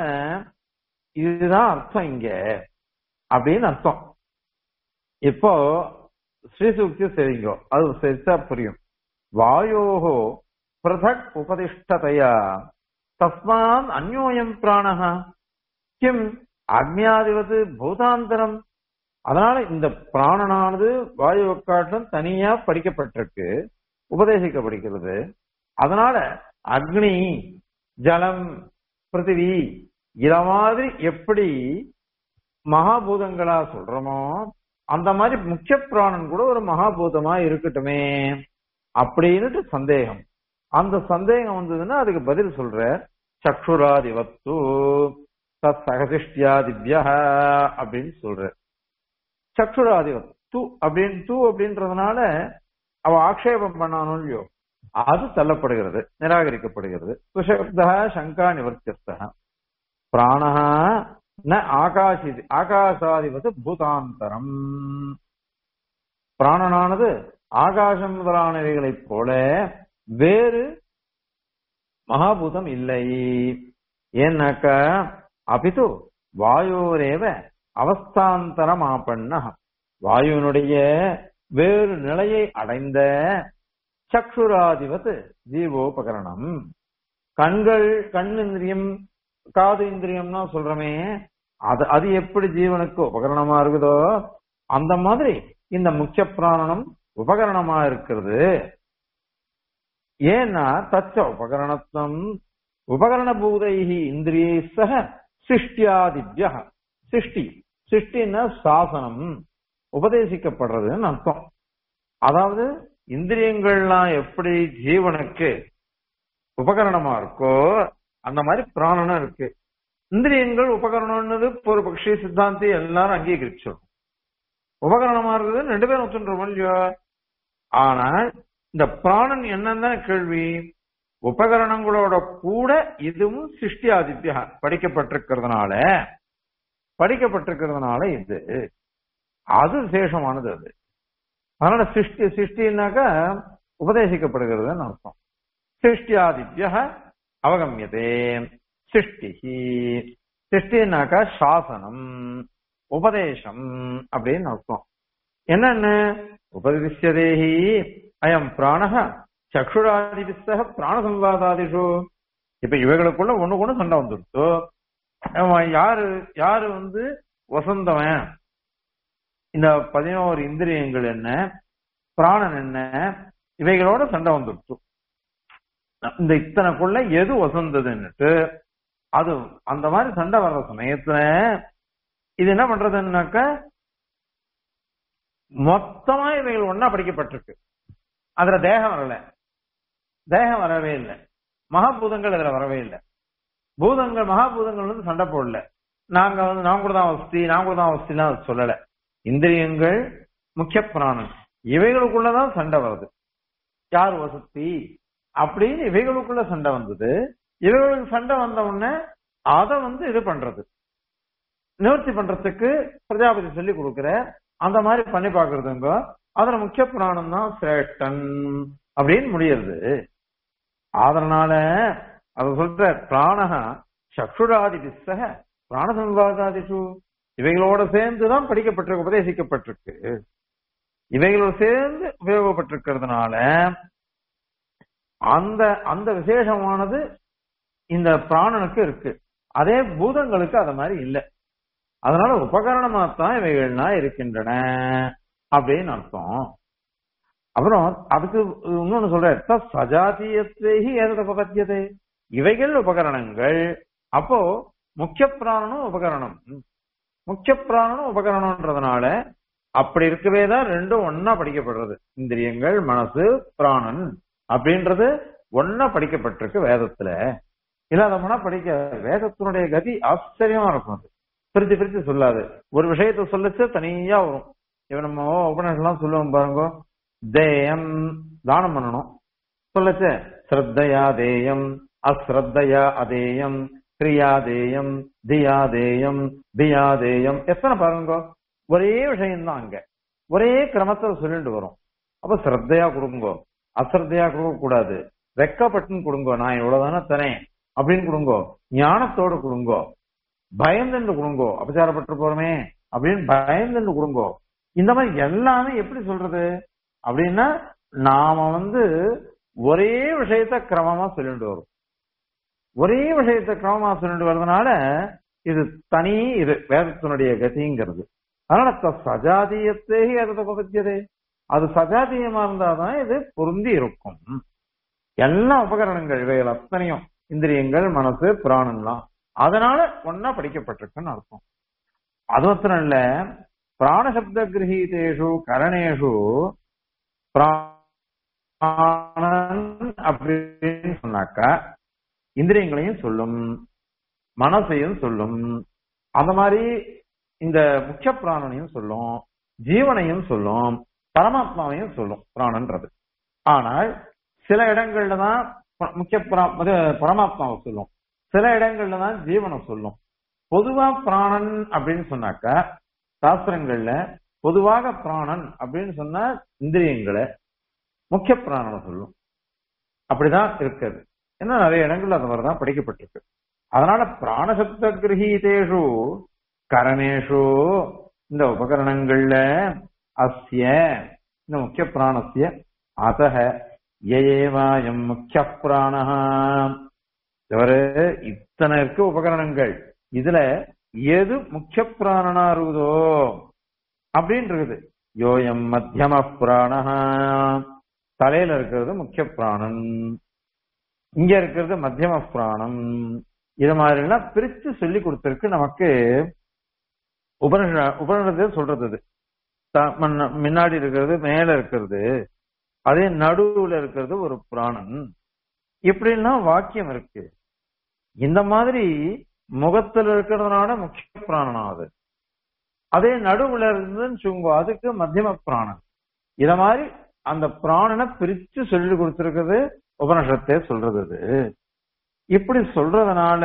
இதுதான் அர்த்தம் இங்க அப்படின்னு அர்த்தம் இப்போ ஸ்ரீசூக்தி சரிங்கோ அது சரிசா புரியும் வாயோஹோ பிரதக் உபதிஷ்டதையா தஸ்மாத் அந்யோயம் பிராணஹ கிம் அக்னியாதிபது பூதாந்தரம் அதனால இந்த பிராணனானது வாயுவை காட்டிலும் தனியா படிக்கப்பட்டிருக்கு உபதேசிக்கப்படுகிறது அதனால அக்னி ஜலம் பிருத்திவி இத மாதிரி எப்படி மகாபூதங்களா சொல்றோமோ அந்த மாதிரி முக்கிய பிராணன் கூட ஒரு மகாபூதமா இருக்கட்டுமே அப்படின்னுட்டு சந்தேகம் அந்த சந்தேகம் வந்ததுன்னா அதுக்கு பதில் சொல்ற சக்ஷுராதிவத்து தத் சகசிஷ்டியா திவ்யா அப்படின்னு சொல்ற சக்ஷுராதிவத் து அப்படின்னு து அப்படின்றதுனால அவ ஆக்ஷேபம் பண்ணானோ இல்லையோ அது தள்ளப்படுகிறது நிராகரிக்கப்படுகிறது சுசப்தா சங்கா நிவர்த்தியஸ்த பிராணஹ ந ஆகாசி ஆகாசாதிபது பூதாந்தரம் பிராணனானது ஆகாசம் முதலானவைகளைப் போல வேறு மகாபூதம் இல்லை ஏன்னாக்க அபிது வாயோரேவ அவஸ்தாந்தரமாபண்ண வாயுனுடைய வேறு நிலையை அடைந்த சக்ஷுராதிபத் ஜீவோபகரணம் கண்கள் கண் இந்திரியம் காது இந்திரியம்னா சொல்றமே அது அது எப்படி ஜீவனுக்கு உபகரணமா இருக்குதோ அந்த மாதிரி இந்த முக்கிய பிராணனம் உபகரணமா இருக்கிறது ஏன்னா தச்ச உபகரணத்துவம் உபகரண பூதைகி இந்திரியை சக சிருஷ்டியாதித்ய சிருஷ்டி சிருஷ்டின்னா சாசனம் உபதேசிக்கப்படுறதுன்னு அர்த்தம் அதாவது இந்திரியங்கள்லாம் எப்படி ஜீவனுக்கு உபகரணமா இருக்கோ அந்த மாதிரி பிராணனும் இருக்கு இந்திரியங்கள் உபகரணம்னது ஒரு பக்ஷி சித்தாந்தி எல்லாரும் அங்கீகரிச்சிடும் உபகரணமா இருக்குது ரெண்டு பேரும் ஒத்துன்றோம் இல்லையோ ஆனால் இந்த பிராணன் என்னன்னு கேள்வி உபகரணங்களோட கூட இதுவும் சிருஷ்டி ஆதித்யா படிக்கப்பட்டிருக்கிறதுனால படிக்கப்பட்டிருக்கிறதுனால இது அது விசேஷமானது அது அதனால சிருஷ்டி சிருஷ்டினாக்கா உபதேசிக்கப்படுகிறதுன்னு அர்த்தம் சிருஷ்டியாதித்ய அவகமியதே சிருஷ்டி சிருஷ்டினாக்கா சாசனம் உபதேசம் அப்படின்னு அர்த்தம் என்னன்னு உபதிஷ்யதேஹி அயம் பிராணஹ சக்ஷுராதிபிஸ்தக பிராணசம்வாதாதிஷு இப்ப இவைகளுக்குள்ள ஒண்ணு கூட சண்டை வந்துருச்சு அவன் யாரு யாரு வந்து வசந்தவன் இந்த பதினோரு இந்திரியங்கள் என்ன பிராணன் என்ன இவைகளோட சண்டை வந்துருச்சு இந்த இத்தனைக்குள்ள எது வசந்ததுன்னுட்டு அது அந்த மாதிரி சண்டை வர்ற சமயத்துல இது என்ன பண்றதுன்னாக்க மொத்தமா இவைகள் ஒன்னா படிக்கப்பட்டிருக்கு அதுல தேகம் வரல தேகம் வரவே இல்லை மகாபூதங்கள் அதுல வரவே இல்லை பூதங்கள் மகாபூதங்கள் வந்து சண்டை போடல நாங்க வந்து நான் கூட தான் வசதி நான் கூட தான் வசதிலாம் அது சொல்லல இந்திரியங்கள் முக்கிய பிராணன் இவைகளுக்குள்ளதான் சண்டை வருது யார் வசதி அப்படின்னு இவைகளுக்குள்ள சண்டை வந்தது இவைகளுக்கு சண்டை வந்த உடனே அதை வந்து இது பண்றது நிவர்த்தி பண்றதுக்கு பிரஜாபதி சொல்லி கொடுக்கிற அந்த மாதிரி பண்ணி பாக்குறதுங்க அதுல முக்கிய புராணம் தான் சிரேஷ்டன் அப்படின்னு முடியுது அதனால அது சொல்ற பிராணக சக்ஷுராதி பிஸ்ஸக பிராணசம்வாதாதிஷு இவைகளோட சேர்ந்துதான் படிக்கப்பட்டிருக்கு உபதேசிக்கப்பட்டிருக்கு இவைகளோட சேர்ந்து உபயோகப்பட்டிருக்கிறதுனால அந்த அந்த விசேஷமானது இந்த பிராணனுக்கு இருக்கு அதே பூதங்களுக்கு அது மாதிரி இல்லை அதனால உபகரணமா தான் இவைகள்லாம் இருக்கின்றன அப்படின்னு அர்த்தம் அப்புறம் அதுக்கு இன்னொன்னு சொல்ற சஜாத்தியத்தேகி ஏதோ உபகத்தியதே இவைகள் உபகரணங்கள் அப்போ முக்கிய பிராணனும் உபகரணம் முக்கிய பிராணனும் உபகரணம்ன்றதுனால அப்படி இருக்கவே தான் ரெண்டும் ஒன்னா படிக்கப்படுறது இந்திரியங்கள் மனசு பிராணன் அப்படின்றது ஒன்னா படிக்கப்பட்டிருக்கு வேதத்துல இல்லாதவனா படிக்க வேதத்தினுடைய கதி ஆச்சரியமா இருக்கும் அது பிரிச்சு பிரிச்சு சொல்லாது ஒரு விஷயத்த சொல்லச்சு தனியா வரும் இவன் நம்ம உபநிஷம் சொல்லுவோம் பாருங்க தேயம் தானம் பண்ணணும் சொல்லச்சு ஸ்ரத்தையா தேயம் அஸ்ரத்தையா அதேயம் கிரியாதேயம் தியாதேயம் தியாதேயம் எத்தனை பாருங்க ஒரே விஷயம்தான் அங்க ஒரே கிரமத்துல சொல்லிட்டு வரும் அப்ப ஸ்ரத்தையா கொடுங்கோ அஸ்ரத்தையா கொடுக்க கூடாது வெக்கப்பட்டுன்னு கொடுங்கோ நான் இவ்வளவுதானே தரேன் அப்படின்னு கொடுங்கோ ஞானத்தோட கொடுங்கோ பயந்துண்டு கொடுங்கோ அபச்சாரப்பட்டு போறமே அப்படின்னு பயந்துண்டு கொடுங்கோ இந்த மாதிரி எல்லாமே எப்படி சொல்றது அப்படின்னா நாம வந்து ஒரே விஷயத்த கிரமமா சொல்லிட்டு வரும் ஒரே விஷயத்த கிரமமா சொல்லிட்டு வர்றதுனால இது தனி இது வேதத்தினுடைய கதிங்கிறது அதனால த சஜாதீயத்தே அது பகுதியது அது சஜாதீயமா இருந்தாதான் இது பொருந்தி இருக்கும் எல்லா உபகரணங்கள் இவைகள் அத்தனையும் இந்திரியங்கள் மனசு பிராணம்லாம் அதனால ஒன்னா படிக்கப்பட்டிருக்குன்னு அர்த்தம் அது மாத்திரம் இல்ல பிராணசப்த கிரகீதேஷு கரணேஷு பிராணன் அப்படின்னு சொன்னாக்கா இந்திரியங்களையும் சொல்லும் மனசையும் சொல்லும் அந்த மாதிரி இந்த முக்கிய பிராணனையும் சொல்லும் ஜீவனையும் சொல்லும் பரமாத்மாவையும் சொல்லும் பிராணன்றது ஆனால் சில இடங்கள்ல தான் ப- முக்கிய பிரா- இது பரமாத்மாவை சொல்லும் சில இடங்கள்ல தான் ஜீவனை சொல்லும் பொதுவா பிராணன் அப்படின்னு சொன்னாக்கா சாஸ்திரங்கள்ல பொதுவாக பிராணன் அப்படின்னு சொன்னா இந்திரியங்களை முக்கிய பிராணனை சொல்லும் அப்படிதான் இருக்குது ஏன்னா நிறைய இடங்கள்ல அந்த மாதிரிதான் படிக்கப்பட்டிருக்கு அதனால பிராணசப்த கிரகீதேஷு கரணேஷு இந்த உபகரணங்கள்ல அஸ்ய இந்த முக்கிய பிராணஸ்ய அதக ஏவாயம் முக்கிய பிராணஹ இவரு இத்தனை இருக்கு உபகரணங்கள் இதுல எது முக்கிய பிராணனா இருக்குதோ அப்படின்னு இருக்குது யோயம் மத்தியம பிராணஹ தலையில இருக்கிறது முக்கிய பிராணன் இங்க இருக்கிறது மத்தியம பிராணம் இது மாதிரி எல்லாம் பிரிச்சு சொல்லி கொடுத்திருக்கு நமக்கு உபனிஷ உபனிஷத்தை சொல்றது இது த- மன்ன- முன்னாடி இருக்கிறது மேல இருக்கிறது அதே நடுவுல இருக்கிறது ஒரு பிராணன் இப்படிலாம் வாக்கியம் இருக்கு இந்த மாதிரி முகத்துல இருக்கிறதுனால முக்கிய பிராணம் அது அதே நடுவுல இருந்துன்னு வச்சுக்கோங்க அதுக்கு மத்தியம பிராணன் இத மாதிரி அந்த பிராணனை பிரிச்சு சொல்லி கொடுத்திருக்கிறது உபனிஷத்தே சொல்றது இது இப்படி சொல்றதுனால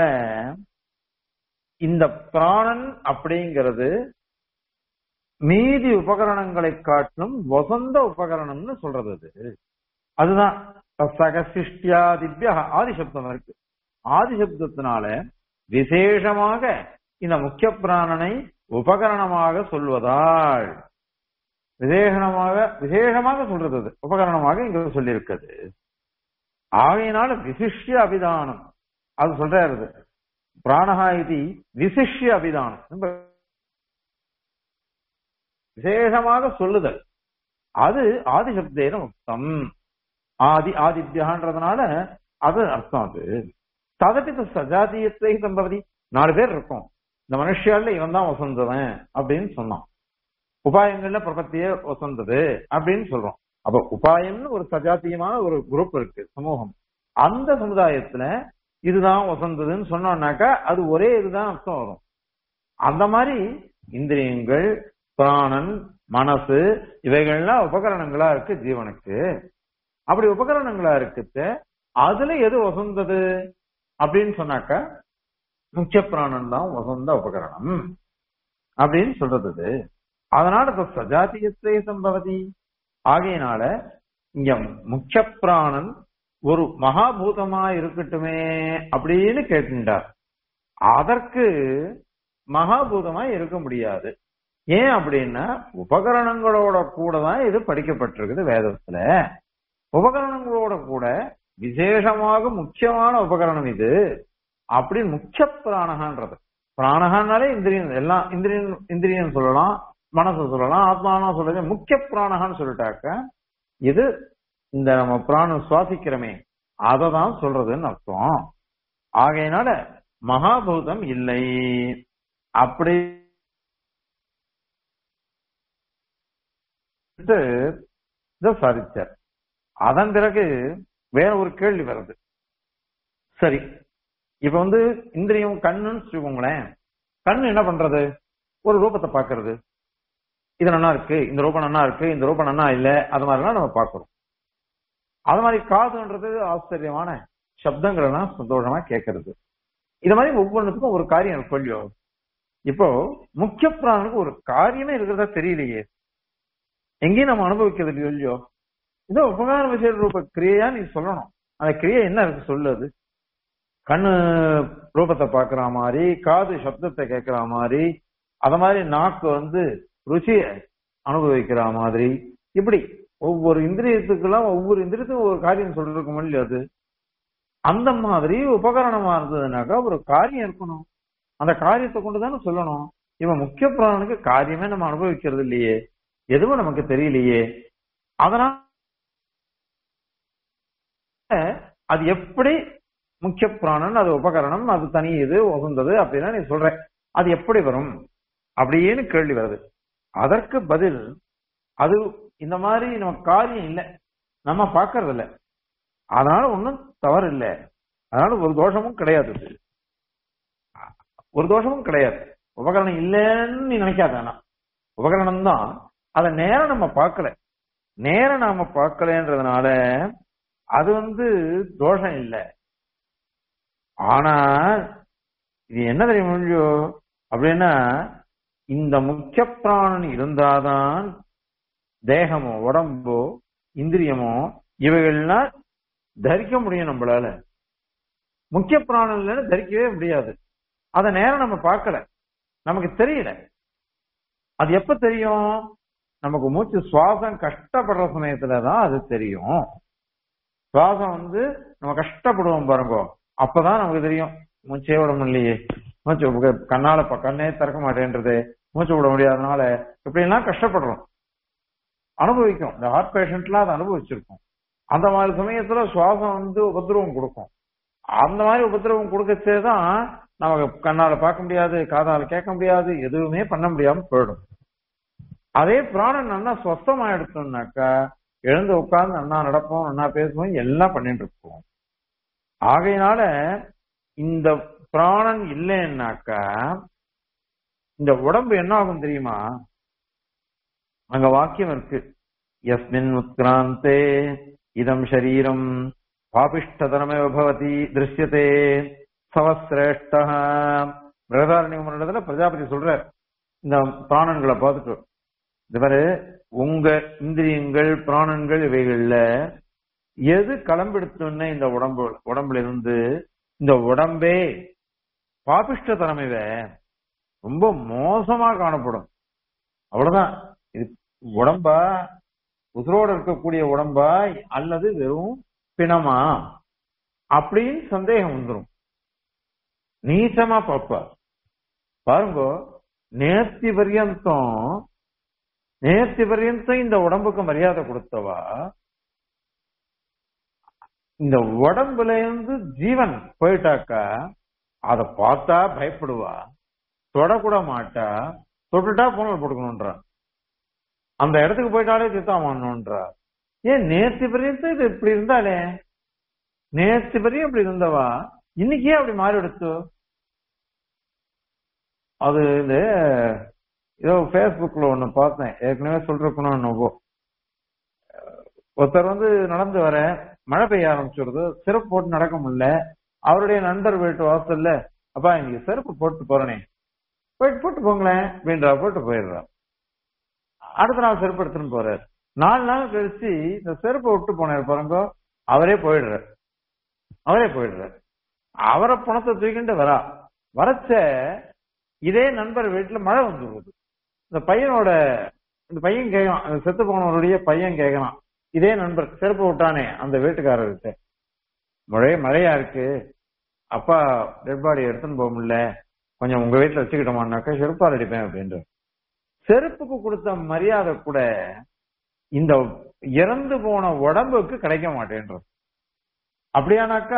இந்த பிராணன் அப்படிங்கிறது மீதி உபகரணங்களை காட்டிலும் வசந்த உபகரணம்னு சொல்றது அது அதுதான் சகசிஷ்டியாதிபிய ஆதிசப்தம் இருக்கு ஆதிசப்தத்தினால விசேஷமாக இந்த முக்கிய பிராணனை உபகரணமாக சொல்வதால் விசேஷமாக விசேஷமாக சொல்றது அது உபகரணமாக இங்க சொல்லியிருக்கிறது ஆகையினால விசிஷ்ய அபிதானம் அது சொல்றாரு பிராணஹா இது விசிஷ்ய அபிதானம் ரொம்ப விசேஷமாக சொல்லுதல் அது ஆதிசப்தேன முக்தம் ஆதி ஆதித்யான்றதுனால அது அர்த்தம் அது ததப்பித்த சஜாதியத்தை தம்பதி நாலு பேர் இருக்கும் இந்த மனுஷியால இவன் தான் வசந்தவன் அப்படின்னு சொன்னான் உபாயங்கள்ல பிரபத்தியே வசந்தது அப்படின்னு சொல்றோம் அப்ப உபாயம்னு ஒரு சஜாத்தியமான ஒரு குரூப் இருக்கு சமூகம் அந்த சமுதாயத்துல இதுதான் வசந்ததுன்னு சொன்னோம்னாக்கா அது ஒரே இதுதான் அர்த்தம் வரும் அந்த மாதிரி இந்திரியங்கள் பிராணன் மனசு இவைகள்லாம் உபகரணங்களா இருக்கு ஜீவனுக்கு அப்படி உபகரணங்களா இருக்குது அதுல எது வசந்தது அப்படின்னு சொன்னாக்கா முக்கிய பிராணன் தான் வசந்த உபகரணம் அப்படின்னு சொல்றது இது. அதனால இப்ப சஜாத்தியத்தை சம்பவதி ஆகையினால இங்க முக்கிய பிராணன் ஒரு மகாபூதமா இருக்கட்டுமே அப்படின்னு கேட்டுட்டார் அதற்கு மகாபூதமா இருக்க முடியாது ஏன் அப்படின்னா உபகரணங்களோட கூட தான் இது படிக்கப்பட்டிருக்குது வேதத்துல உபகரணங்களோட கூட விசேஷமாக முக்கியமான உபகரணம் இது அப்படி முக்கிய பிராணகான்றது பிராணகான்னாலே இந்திரியன் எல்லாம் இந்திரியன் இந்திரியன் சொல்லலாம் மனசு சொல்லலாம் ஆத்மானா சொல்றது முக்கிய பிராணகான்னு சொல்லிட்டாக்க இது இந்த நம்ம பிராணம் சுவாசிக்கிறோமே அதை தான் சொல்றதுன்னு அர்த்தம் ஆகையினால மகாபூதம் இல்லை அப்படி இதை சாதிச்சார் அதன் பிறகு வேற ஒரு கேள்வி வருது சரி இப்ப வந்து இந்திரியம் கண்ணுன்னு வச்சுக்கோங்களேன் கண்ணு என்ன பண்றது ஒரு ரூபத்தை பாக்குறது இது நல்லா இருக்கு இந்த ரூபம் நல்லா இருக்கு இந்த ரூபம் நல்லா இல்ல அது மாதிரிலாம் நம்ம பாக்குறோம் அது மாதிரி காதுன்றது ஆச்சரியமான சப்தங்கள் எல்லாம் சந்தோஷமா கேட்கறது இது மாதிரி ஒவ்வொன்றுக்கும் ஒரு காரியம் இருக்கு இல்லையோ இப்போ முக்கிய பிராணனுக்கு ஒரு காரியமே இருக்கிறதா தெரியலையே எங்கேயும் நம்ம அனுபவிக்கிறது இல்லையோ இல்லையோ இதோ உபகார விசேஷ ரூப கிரியா நீ சொல்லணும் அந்த கிரியை என்ன இருக்கு சொல்லுது கண்ணு ரூபத்தை பாக்குற மாதிரி காது சப்தத்தை கேட்கிற மாதிரி அத மாதிரி நாக்கு வந்து ருச்சிய அனுபவிக்கிற மாதிரி இப்படி ஒவ்வொரு இந்திரியத்துக்கெல்லாம் ஒவ்வொரு இந்திரியத்துக்கும் ஒரு காரியம் சொல்லிருக்க முடியல அது அந்த மாதிரி உபகரணமா இருந்ததுனாக்கா ஒரு காரியம் இருக்கணும் அந்த காரியத்தை கொண்டுதானே சொல்லணும் இவன் முக்கிய பிராணனுக்கு காரியமே நம்ம அனுபவிக்கிறது இல்லையே எதுவும் நமக்கு தெரியலையே அதனால அது எப்படி முக்கிய பிராணன் அது உபகரணம் அது தனி இது உகந்தது அப்படின்னா நீ சொல்ற அது எப்படி வரும் அப்படின்னு கேள்வி வருது அதற்கு பதில் அது இந்த மாதிரி நம்ம காரியம் இல்லை நம்ம பார்க்கறது இல்லை அதனால ஒன்றும் தவறு இல்லை அதனால ஒரு தோஷமும் கிடையாது இது. ஒரு தோஷமும் கிடையாது உபகரணம் இல்லைன்னு நீ நினைக்காத ஆனா உபகரணம் தான் அதை நேரம் நம்ம பார்க்கல நேரம் நாம பார்க்கலன்றதுனால அது வந்து தோஷம் இல்லை ஆனா இது என்ன தெரியும் முடியோ அப்படின்னா இந்த முக்கிய பிராணன் இருந்தாதான் தேகமோ உடம்போ இந்திரியமோ இவைகள்லாம் தரிக்க முடியும் நம்மளால முக்கிய பிராணம் இல்லைன்னு தரிக்கவே முடியாது அத நேரம் நம்ம பார்க்கல நமக்கு தெரியல அது எப்ப தெரியும் நமக்கு மூச்சு சுவாசம் கஷ்டப்படுற சமயத்துலதான் அது தெரியும் சுவாசம் வந்து நம்ம கஷ்டப்படுவோம் பாருங்க அப்பதான் நமக்கு தெரியும் மூச்சே விட முடியலையே மூச்சு விட- கண்ணால ப- கண்ணே திறக்க மாட்டேன்றது மூச்சு விட முடியாதனால இப்படி எல்லாம் கஷ்டப்படுறோம் அனுபவிக்கும் இந்த ஹார்ட் பேஷண்ட்லாம் அதை அனுபவிச்சிருக்கும் அந்த மாதிரி சமயத்துல சுவாசம் வந்து உபதிரவம் கொடுக்கும் அந்த மாதிரி உபதிரவம் கொடுக்கச்சே தான் நமக்கு கண்ணால பார்க்க முடியாது காதால கேட்க முடியாது எதுவுமே பண்ண முடியாம போயிடும் அதே பிராணன் நல்லா ஸ்வஸ்தமா எடுத்தோம்னாக்கா எழுந்து உட்கார்ந்து அண்ணா நடப்போம் அண்ணா பேசுவோம் எல்லாம் பண்ணிட்டு இருப்போம் ஆகையினால இந்த பிராணன் இல்லைன்னாக்கா இந்த உடம்பு என்ன ஆகும் தெரியுமா அங்க வாக்கியம் இருக்கு யஸ்மின் உத்கிராந்தே இதம் ஷரீரம் பாபிஷ்டதனமேவ பவதி திருஷ்யதே சவசிரேஷ்ட பிரகதாரண்யத்துல பிரஜாபதி சொல்றார் இந்த பிராணன்களை பார்த்துட்டு இந்த மாதிரி உங்க இந்திரியங்கள் பிராணன்கள் இவைகள்ல எது களம்பெடுத்தோன்னே இந்த உடம்பு உடம்புல இருந்து இந்த உடம்பே பாபிஷ்டத்தனமைவ ரொம்ப மோசமா காணப்படும் அவ்வளவுதான் இது உடம்பா உசுரோட இருக்கக்கூடிய உடம்பா அல்லது வெறும் பிணமா அப்படின்னு சந்தேகம் வந்துரும் நீச்சமா பாப்பா பாருங்க நேர்த்தி பர்யந்தம் நேர்த்தி பர்யந்தம் இந்த உடம்புக்கு மரியாதை கொடுத்தவா இந்த உடம்புல இருந்து ஜீவன் போயிட்டாக்கா அத பார்த்தா பயப்படுவா தொடக்கூட மாட்டா தொட்டுட்டா பூனல் போட்டுக்கணும்ன்றா அந்த இடத்துக்கு போயிட்டாலே சித்தம் பண்ணணும்ன்றா ஏன் நேற்று பர்யந்தம் இது இப்படி இருந்தாலே நேற்று வரையும் இப்படி இருந்தவா இன்னைக்கு ஏன் அப்படி மாறி எடுத்து அது இந்த ஏதோ ஃபேஸ்புக்ல ஒண்ணு பார்த்தேன் ஏற்கனவே சொல்றக்கணும் என்னவோ ஒருத்தர் வந்து நடந்து வர மழை பெய்ய ஆரம்பிச்சிருது செருப்பு போட்டு நடக்க முடியல அவருடைய நண்பர் வீட்டு வாசல்ல அப்பா இன்னைக்கு செருப்பு போட்டு போறனே போயிட்டு போட்டு போங்களேன் அப்படின்றா போட்டு போயிடுறா அடுத்த நாள் செருப்பு எடுத்துன்னு போறாரு நாலு நாள் கழிச்சு இந்த செருப்பை விட்டு போனார் பாருங்க அவரே போயிடுறாரு அவரே போயிடுறாரு அவரை பணத்தை தூக்கிட்டு வரா வரச்ச இதே நண்பர் வீட்டுல மழை வந்துடுது இந்த பையனோட இந்த பையன் கேட்கலாம் அந்த செத்து போனவருடைய பையன் கேட்கலாம் இதே நண்பர் செருப்பு விட்டானே அந்த வீட்டுக்காரர்கிட்ட மழை மழையா இருக்கு அப்பா டெட் பாடி எடுத்துன்னு போக முடியல கொஞ்சம் உங்க வீட்டுல வச்சுக்கிட்டோமான்னாக்கா செருப்பால் அடிப்பேன் அப்படின்ற செருப்புக்கு கொடுத்த மரியாதை கூட இந்த இறந்து போன உடம்புக்கு கிடைக்க மாட்டேன்றது அப்படியானாக்கா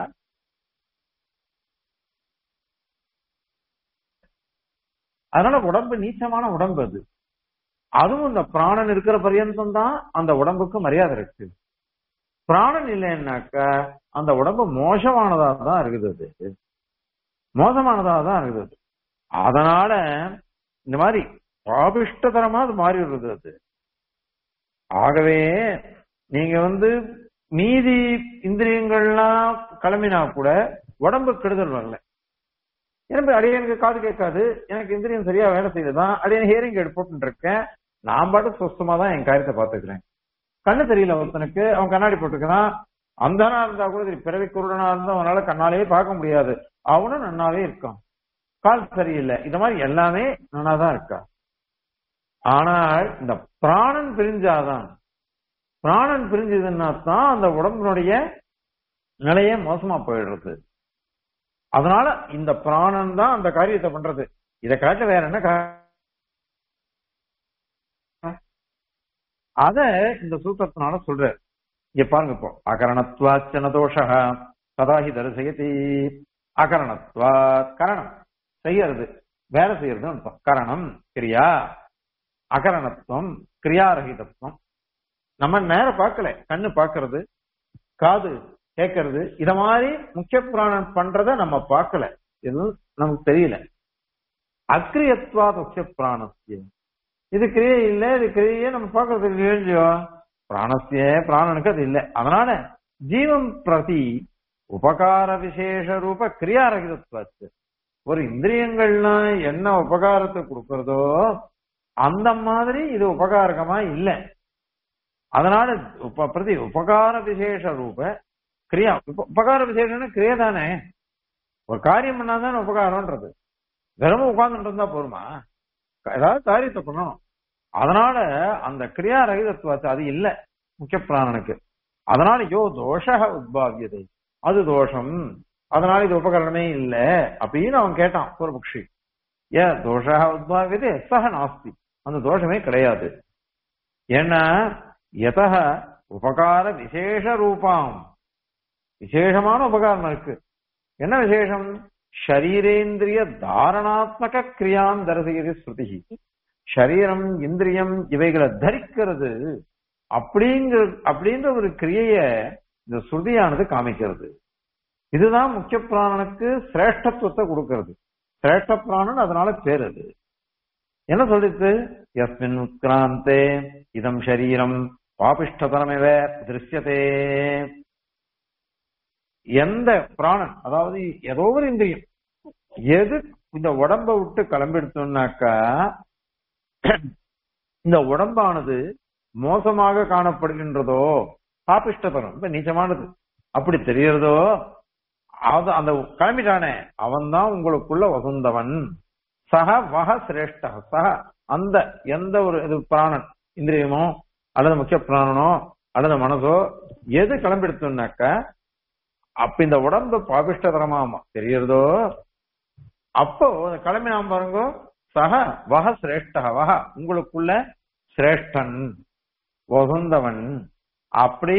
அதனால உடம்பு நீச்சமான உடம்பு அது அதுவும் இந்த பிராணன் இருக்கிற பரியந்தம் தான் அந்த உடம்புக்கு மரியாதை இருக்கு பிராணன் இல்லைன்னாக்கா அந்த உடம்பு மோசமானதா தான் இருக்குது அது மோசமானதா தான் இருக்குது அது. அதனால இந்த மாதிரி பாபிஷ்டதரமா அது மாறி விடுறது அது ஆகவே நீங்க வந்து மீதி இந்திரியங்கள்லாம் கிளம்பினா கூட உடம்பு கெடுதல் வரல எனக்கு அடியனுக்கு காது கேட்காது எனக்கு இந்திரியம் சரியா வேலை செய்யுதுதான் அடியன் ஹியரிங் எடு போட்டு இருக்கேன் நான் பாட்டு சுத்தமா தான் என் காரியத்தை பாத்துக்கிறேன் கண்ணு தெரியல ஒருத்தனுக்கு அவன் கண்ணாடி போட்டுக்கிறான் அந்தனா இருந்தா கூட சரி பிறவி குருடனா இருந்தா அவனால கண்ணாலேயே பார்க்க முடியாது அவனும் நன்னாவே இருக்கான் கால் சரியில்லை இந்த மாதிரி எல்லாமே நன்னாதான் இருக்கா ஆனால் இந்த பிராணன் பிரிஞ்சாதான் பிராணன் பிரிஞ்சதுன்னா தான் அந்த உடம்பினுடைய நிலையே மோசமா போயிடுறது அதனால இந்த பிராணன் தான் அந்த காரியத்தை பண்றது இதை காட்ட வேற என்ன கா- அத இந்த சூத்திரத்தினால சொல்ற இங்க பாருங்க இப்போ அகரணத்வாச்சன தோஷ கதாஹி தரிசயதி அகரணத்வா கரணம் செய்யறது வேலை செய்யறது அர்த்தம் கரணம் கிரியா அகரணத்துவம் கிரியாரகிதத்துவம் நம்ம நேரம் பார்க்கல கண்ணு பார்க்கிறது காது கேட்கறது இத மாதிரி முக்கிய பிராணம் பண்றத நம்ம பார்க்கல எதுவும் நமக்கு தெரியல அக்ரியத்வா முக்கிய பிராணஸ்ய இது கிரியை இல்ல இது கிரியை நம்ம பார்க்கறதுக்கு இல்லையோ பிராணஸ்ய பிராணனுக்கு அது இல்லை அதனால ஜீவம் பிரதி உபகார விசேஷ ரூப கிரியாரகிதத்வாச்சு ஒரு இந்திரியங்கள்னா என்ன உபகாரத்தை கொடுக்கறதோ அந்த மாதிரி இது உபகாரகமா இல்லை அதனால உப பிரதி உபகார விசேஷ ரூப கிரியா உப- உபகார விசேஷம்னா கிரியா தானே ஒரு காரியம் பண்ணாதானே உபகாரம்ன்றது வெறும் உட்கார்ந்துட்டு இருந்தா போருமா ஏதாவது காரியத்தை பண்ணணும் அதனால அந்த கிரியா ரகிதத்துவாச்சு அது இல்ல முக்கிய பிராணனுக்கு அதனால யோ தோஷ உத்பாவியதை அது தோஷம் அதனால இது உபகரணமே இல்ல அப்படின்னு அவன் கேட்டான் பூர்வபக்ஷி ஏ தோஷ உத்பாவியதே சக நாஸ்தி அந்த தோஷமே கிடையாது ஏன்னா எத உபகார விசேஷ ரூபாம் விசேஷமான உபகாரம் இருக்கு என்ன விசேஷம் ஷரீரேந்திரிய தாரணாத்மக கிரியாம் தரிசயதி ஸ்ருதி ஷரீரம் இந்திரியம் இவைகளை தரிக்கிறது அப்படிங்கிற அப்படின்ற ஒரு கிரியைய இந்த ஸ்ருதியானது காமிக்கிறது இதுதான் முக்கிய பிராணனுக்கு சிரேஷ்டத்துவத்தை கொடுக்கிறது சிரேஷ்ட பிராணன் அதனால பேர் அது என்ன சொல்லிட்டு எஸ்மின் உத்கிராந்தே இதம் ஷரீரம் பாபிஷ்டதனமிவ திருஷ்யதே எந்த பிராணன் அதாவது ஏதோ ஒரு இந்திரியம் எது இந்த உடம்ப விட்டு கிளம்பிடுத்தோம்னாக்கா இந்த உடம்பானது மோசமாக காணப்படுகின்றதோ பாபிஷ்டதனம் ரொம்ப நீச்சமானது அப்படி தெரியறதோ அது அந்த கிளம்பிட்டானே அவன் தான் உங்களுக்குள்ள வசந்தவன் சக வக சிரேஷ்ட சக அந்த எந்த ஒரு இது பிராணன் இந்திரியமோ அல்லது முக்கிய பிராணனோ அல்லது மனசோ எது கிளம்பிடுத்தோம்னாக்க அப்ப இந்த உடம்பு பாபிஷ்டதரமா தெரியறதோ அப்போ அந்த கிளம்பி நாம் பாருங்க சக வக சிரேஷ்ட வக உங்களுக்குள்ள சிரேஷ்டன் வசந்தவன் அப்படி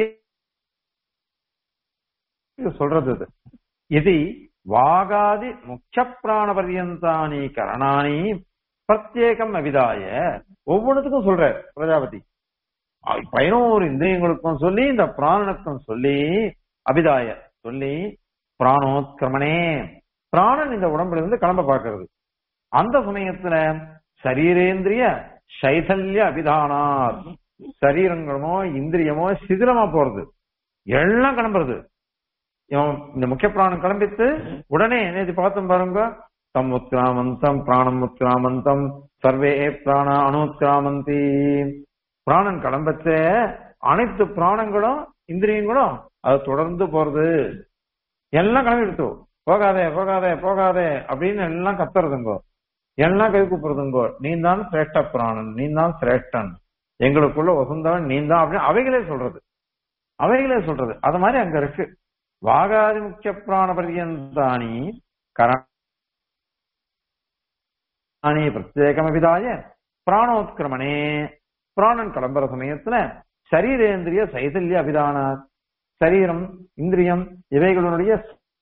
சொல்றது இது இது வாகாதி முக்கிய பிராண பர்யந்தானி கரணானி பிரத்யேகம் அவிதாய ஒவ்வொன்றுத்துக்கும் சொல்ற பிரஜாபதி அ- பதினோரு இந்திரியங்களுக்கும் சொல்லி இந்த பிராணனுக்கும் சொல்லி அபிதாய சொல்லி பிராணோத்கிரமணே பிராணன் இந்த உடம்புல இருந்து கிளம்ப பார்க்கிறது அந்த சமயத்துல சரீரேந்திரிய சைதல்ய அபிதானார் சரீரங்களமோ இந்திரியமோ சிதிலமா போறது எல்லாம் கிளம்புறது இவன் இந்த முக்கிய பிராணம் கிளம்பித்து உடனே நேற்று பார்த்தோம் பாருங்க தம் உத்கிராமந்தம் பிராணம் உத்கிராமந்தம் சர்வே பிராண அணுத்கிராமந்தி பிராணன் கிளம்பச்ச அனைத்து பிராணங்களும் இந்திரியங்களும் அது தொடர்ந்து போறது எல்லாம் கிளம்பி எடுத்து போகாதே போகாதே போகாதே அப்படின்னு எல்லாம் கத்துறதுங்கோ எல்லாம் கை கூப்பிடுறதுங்கோ நீ தான் சிரேஷ்ட பிராணன் நீ தான் சிரேஷ்டன் எங்களுக்குள்ள வசந்தவன் நீ தான் அப்படின்னு அவைகளே சொல்றது அவைகளே சொல்றது அது மாதிரி அங்க இருக்கு வாகாதி முக்கிய பிராண பர்யந்தானி கரணி பிரத்யேகமபிதாய பிராணோத்கிரமணே பிராணன் கிளம்புற சமயத்துல சரீரேந்திரிய சைதல்ய அபிதான சரீரம் இந்திரியம் இவைகளுடைய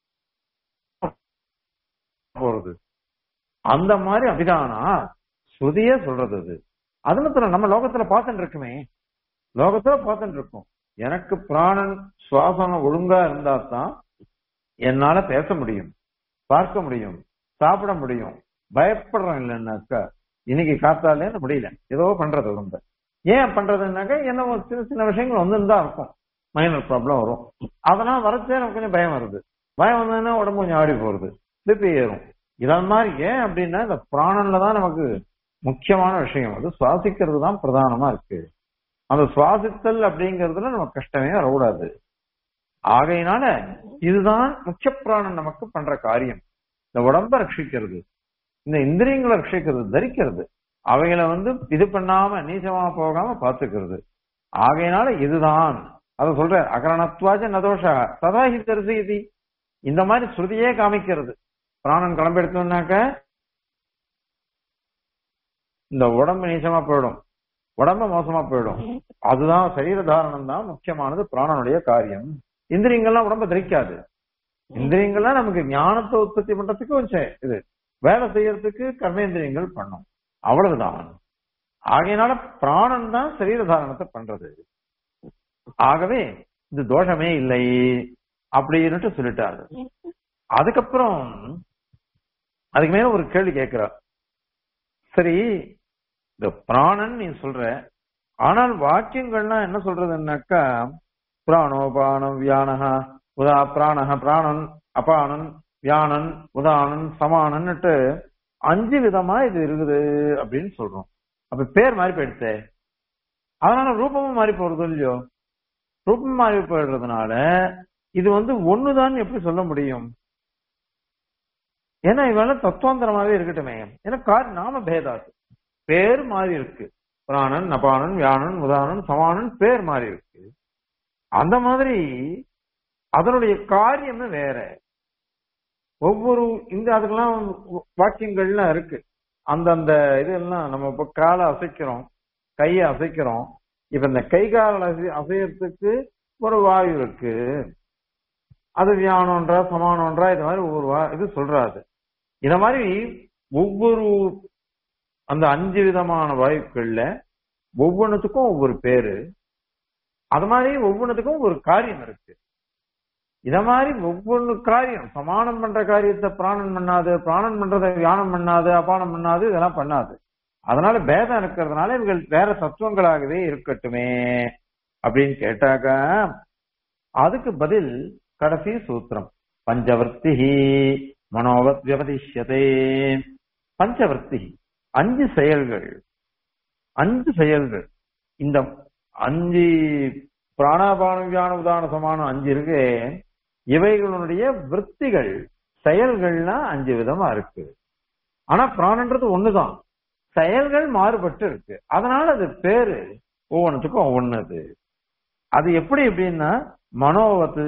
போறது அந்த மாதிரி அபிதானா ஸ்ருதியே சொல்றது அது அது மாத்திரம் நம்ம லோகத்துல பார்த்துட்டு இருக்குமே லோகத்துல பார்த்துட்டு இருக்கோம் எனக்கு பிராணன் சுவாசம் ஒழுங்கா இருந்தா தான் என்னால பேச முடியும் பார்க்க முடியும் சாப்பிட முடியும் பயப்படுறேன் இல்லைன்னாக்கா இன்னைக்கு காத்தாலே முடியல ஏதோ பண்றது ரொம்ப ஏன் பண்றதுனாக்கா என்ன ஒரு சின்ன சின்ன விஷயங்கள் வந்து தான் இருக்கும் மைனர் ப்ராப்ளம் வரும் அதெல்லாம் வரச்சே எனக்கு கொஞ்சம் பயம் வருது பயம் வந்ததுன்னா உடம்பு கொஞ்சம் ஆடி போறது திருப்பி ஏறும் இதன் மாதிரி ஏன் அப்படின்னா இந்த பிராணன்ல தான் நமக்கு முக்கியமான விஷயம் அது சுவாசிக்கிறது தான் பிரதானமா இருக்கு அந்த சுவாசித்தல் அப்படிங்கிறதுல நமக்கு கஷ்டமே வரக்கூடாது ஆகையினால இதுதான் முக்கிய பிராணன் நமக்கு பண்ற காரியம் இந்த உடம்ப ரட்சிக்கிறது இந்த இந்திரியங்களை ரட்சிக்கிறது தரிக்கிறது அவைகளை வந்து இது பண்ணாம நீச்சமா போகாம பாத்துக்கிறது ஆகையினால இதுதான் அத சொல்ற அகரணத்வாஜ நதோஷா சதாஹி தரிசி இந்த மாதிரி ஸ்ருதியே காமிக்கிறது பிராணன் கிளம்பி எடுத்தோம்னாக்க இந்த உடம்பு நீச்சமா போயிடும் உடம்பு மோசமா போயிடும் அதுதான் சரீர தாரணம் தான் முக்கியமானது பிராணனுடைய காரியம் இந்திரியங்கள்லாம் உடம்ப தரிக்காது இந்திரியங்கள்லாம் நமக்கு ஞானத்தை உற்பத்தி பண்றதுக்கு ஒரு செ- இது வேலை செய்யறதுக்கு கர்மேந்திரியங்கள் பண்ணும் அவ்வளவுதான் ஆகையினால பிராணன் தான் சரீர தாரணத்தை பண்றது ஆகவே இது தோஷமே இல்லை அப்படின்னுட்டு சொல்லிட்டாரு அதுக்கப்புறம் அதுக்கு மேல ஒரு கேள்வி கேட்கிறார் சரி இந்த பிராணன் நீ சொல்ற ஆனால் வாக்கியங்கள்லாம் என்ன சொல்றதுன்னாக்கா பிராணோபானம் வியானஹா உதா பிராணஹ பிராணன் அபானன் வியானன் உதானன் சமானன்னுட்டு அஞ்சு விதமா இது இருக்குது அப்படின்னு சொல்றோம் அப்ப பேர் மாறி போயிடுச்சே அதனால ரூபமும் மாறி போறது இல்லையோ ரூபம் மாறி போயிடுறதுனால இது வந்து ஒண்ணுதான் எப்படி சொல்ல முடியும் ஏன்னா இவெல்லாம் தத்துவாந்தரமாவே இருக்கட்டுமே ஏன்னா கார் நாம பேதாது பேர் மாறி இருக்கு பிராணன் நபானன் வியானன் உதானன் சமானன் பேர் மாறி இருக்கு அந்த மாதிரி அதனுடைய காரியமே வேற ஒவ்வொரு இந்த அதுக்கெல்லாம் வாக்கியங்கள்லாம் இருக்கு அந்தந்த இதெல்லாம் நம்ம இப்ப காலை அசைக்கிறோம் கையை அசைக்கிறோம் இப்ப இந்த கை கால அசை அசையறதுக்கு ஒரு வாயு இருக்கு அது வியானம்ன்றா சமானம்ன்றா இது மாதிரி ஒவ்வொரு வா இது சொல்றாது இத மாதிரி ஒவ்வொரு அந்த அஞ்சு விதமான வாயுக்கள்ல ஒவ்வொன்றுத்துக்கும் ஒவ்வொரு பேரு அது மாதிரி ஒவ்வொன்றுத்துக்கும் ஒரு காரியம் இருக்கு இத மாதிரி ஒவ்வொன்று காரியம் சமானம் பண்ற காரியத்தை பிராணன் பண்ணாது பிராணன் பண்றதை வியானம் பண்ணாது அபானம் பண்ணாது இதெல்லாம் பண்ணாது அதனால பேதம் இருக்கிறதுனால இவர்கள் வேற தத்துவங்களாகவே இருக்கட்டுமே அப்படின்னு கேட்டாக்க அதுக்கு பதில் கடைசி சூத்திரம் பஞ்சவர்த்தி மனோவத் வியபதிஷ்யதே பஞ்சவர்த்தி அஞ்சு செயல்கள் அஞ்சு செயல்கள் இந்த அஞ்சு பிராணாபான வியான உதான சமானம் அஞ்சு இருக்கு இவைகளுடைய விற்த்திகள் செயல்கள்னா அஞ்சு விதமா இருக்கு ஆனா பிராணன்றது ஒண்ணுதான் செயல்கள் மாறுபட்டு இருக்கு அதனால அது பேரு ஒவ்வொன்றுத்துக்கும் ஒவ்வொன்னுது அது எப்படி எப்படின்னா மனோவத்து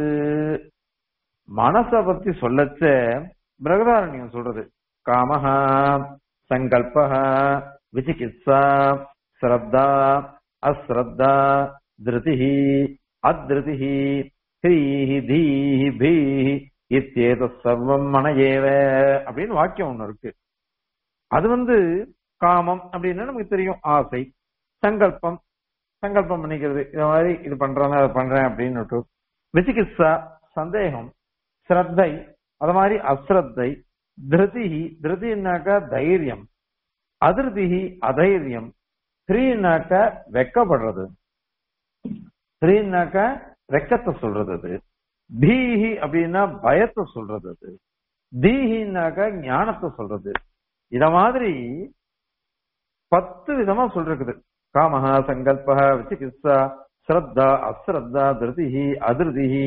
மனச பத்தி சொல்லச்ச பிரகதாரண்யம் சொல்றது காமஹா சங்கல்பஹ விசிகித்சா ஸ்ரத்தா அஸ்ரத்தா திருதிஹி அத்ருதிஹி ஹ்ரீஹி தீஹி பீஹி இத்தேத சர்வம் மன ஏவ அப்படின்னு வாக்கியம் ஒண்ணு இருக்கு அது வந்து காமம் அப்படின்னா நமக்கு தெரியும் ஆசை சங்கல்பம் சங்கல்பம் பண்ணிக்கிறது இது மாதிரி இது பண்றேன் அதை பண்றேன் அப்படின்னு விசிகித்சா சந்தேகம் ஸ்ரத்தை அது மாதிரி அஸ்ரத்தை திருதிஹி திருதினாக்கா தைரியம் அதிருதிஹி அதைரியம் ஸ்ரீனாக்க வெக்கப்படுறது ஸ்ரீனாக்க வெக்கத்தை சொல்றது அது தீஹி அப்படின்னா பயத்தை சொல்றது அது தீஹின்னாக்க ஞானத்தை சொல்றது இத மாதிரி பத்து விதமா சொல்றது காமஹா சங்கல்ப விசிகித்சா ஸ்ரத்தா அஸ்ரத்தா திருதிஹி அதிருதிஹி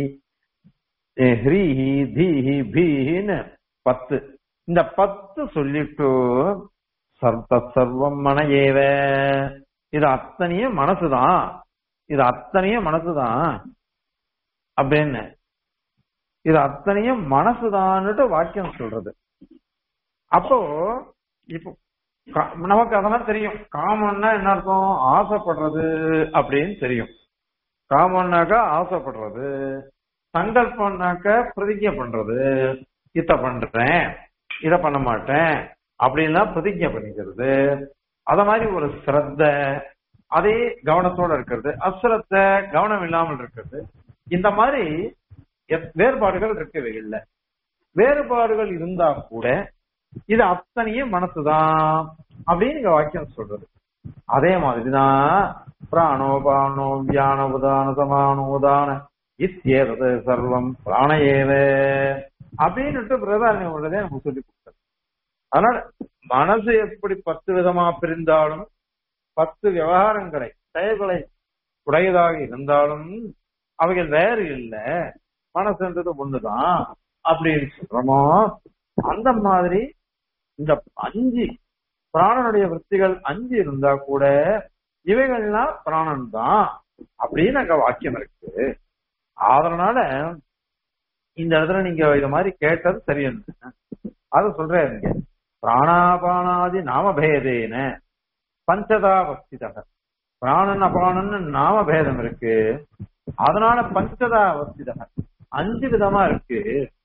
ஹ்ரீஹி தீஹி பீஹின்னு பத்து இந்த பத்து சொல்லிட்டு சர்த்த சர்வம் மன ஏவ இது அத்தனையும் மனசுதான் இது அத்தனையும் மனசுதான் அப்படின்னு இது அத்தனையும் மனசுதான்னுட்டு வாக்கியம் சொல்றது அப்போ இப்போ கா- நமக்கு அதெல்லாம் தெரியும் காமன்னா என்ன அர்த்தம் ஆசைப்படுறது அப்படின்னு தெரியும் காமன்னாக்கா ஆசைப்படுறது சங்கல்பம்னாக்க பிரதிஜை பண்றது இத பண்றேன் இத பண்ண மாட்டேன் அப்படின்லாம் பிரதிஜை பண்ணிக்கிறது அத மாதிரி ஒரு ஸ்ரத்த அதே கவனத்தோட இருக்கிறது அஸ்ரத்த கவனம் இல்லாமல் இருக்கிறது இந்த மாதிரி எத்- வேறுபாடுகள் இருக்கவைகள்ல வேறுபாடுகள் இருந்தா கூட இது அத்தனையும் மனசுதான் அப்படின்னு இங்க வாக்கியம் சொல்றது அதே மாதிரிதான் பிராணோபானோ வியான உதான சமானோ உதான இத்தியேவது சர்வம் பிராண ஏவ அப்படின்னுட்டு பிரதானியம் உள்ளதே நமக்கு சொல்லி கொடுத்தது அதனால மனசு எப்படி பத்து விதமா பிரிந்தாலும் பத்து விவகாரங்களை செயல்களை உடையதாக இருந்தாலும் அவைகள் வேறு இல்ல மனசுன்றது ஒண்ணுதான் அப்படின்னு சொல்றோமோ அந்த மாதிரி இந்த அஞ்சு பிராணனுடைய விற்த்திகள் அஞ்சு இருந்தா கூட இவைகள்லாம் பிராணன் தான் அப்படின்னு அங்க வாக்கியம் இருக்கு அதனால இந்த இடத்துல நீங்க இத மாதிரி கேட்டது சரின்னு அத சொல்றேன் இங்க பிராணாபானாதி நாமபேதேன பஞ்சதா வஸ்திதக பிராணன் அபானன் நாமபேதம் இருக்கு அதனால பஞ்சதா வஸ்திதக அஞ்சு விதமா இருக்கு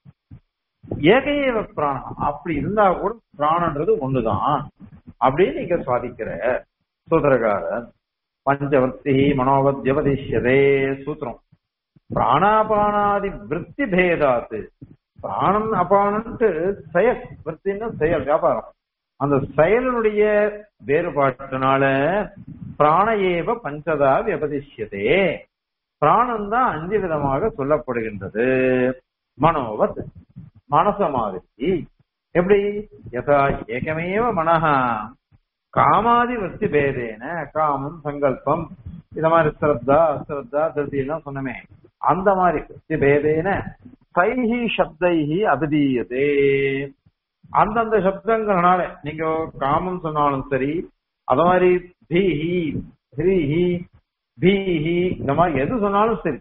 ஏகையவ பிராணம் அப்படி இருந்தா கூட பிராணன்றது ஒண்ணுதான் அப்படின்னு நீங்க சுவாதிக்கிற சூத்திரக்காரர் பஞ்சவர்த்தி மனோவத் ஜபதிஷ்யதே சூத்திரம் பிராணாபானாதி விற்பி பேதாத்து பிராணன் அபானன்ட்டு செயல் விற்த்தின்னா செயல் வியாபாரம் அந்த செயலினுடைய வேறுபாட்டினால பிராண ஏவ பஞ்சதா வியபதிஷ்யதே பிராணம் தான் அஞ்சு விதமாக சொல்லப்படுகின்றது மனோவத் மனச மாதிரி எப்படி யதா ஏகமேவ மனஹா காமாதி விற்பி பேதேன காமம் சங்கல்பம் இத மாதிரி ஸ்ரத்தா அஸ்ரத்தா திருப்தி எல்லாம் சொன்னமே அந்த மாதிரி விற்பி பேதேன சைஹி சப்தைஹி அபிதீயதே அந்தந்த சப்தங்கள்னால நீங்க காமம் சொன்னாலும் சரி அத மாதிரி பீஹி ஹ்ரீஹி பீஹி இந்த மாதிரி எது சொன்னாலும் சரி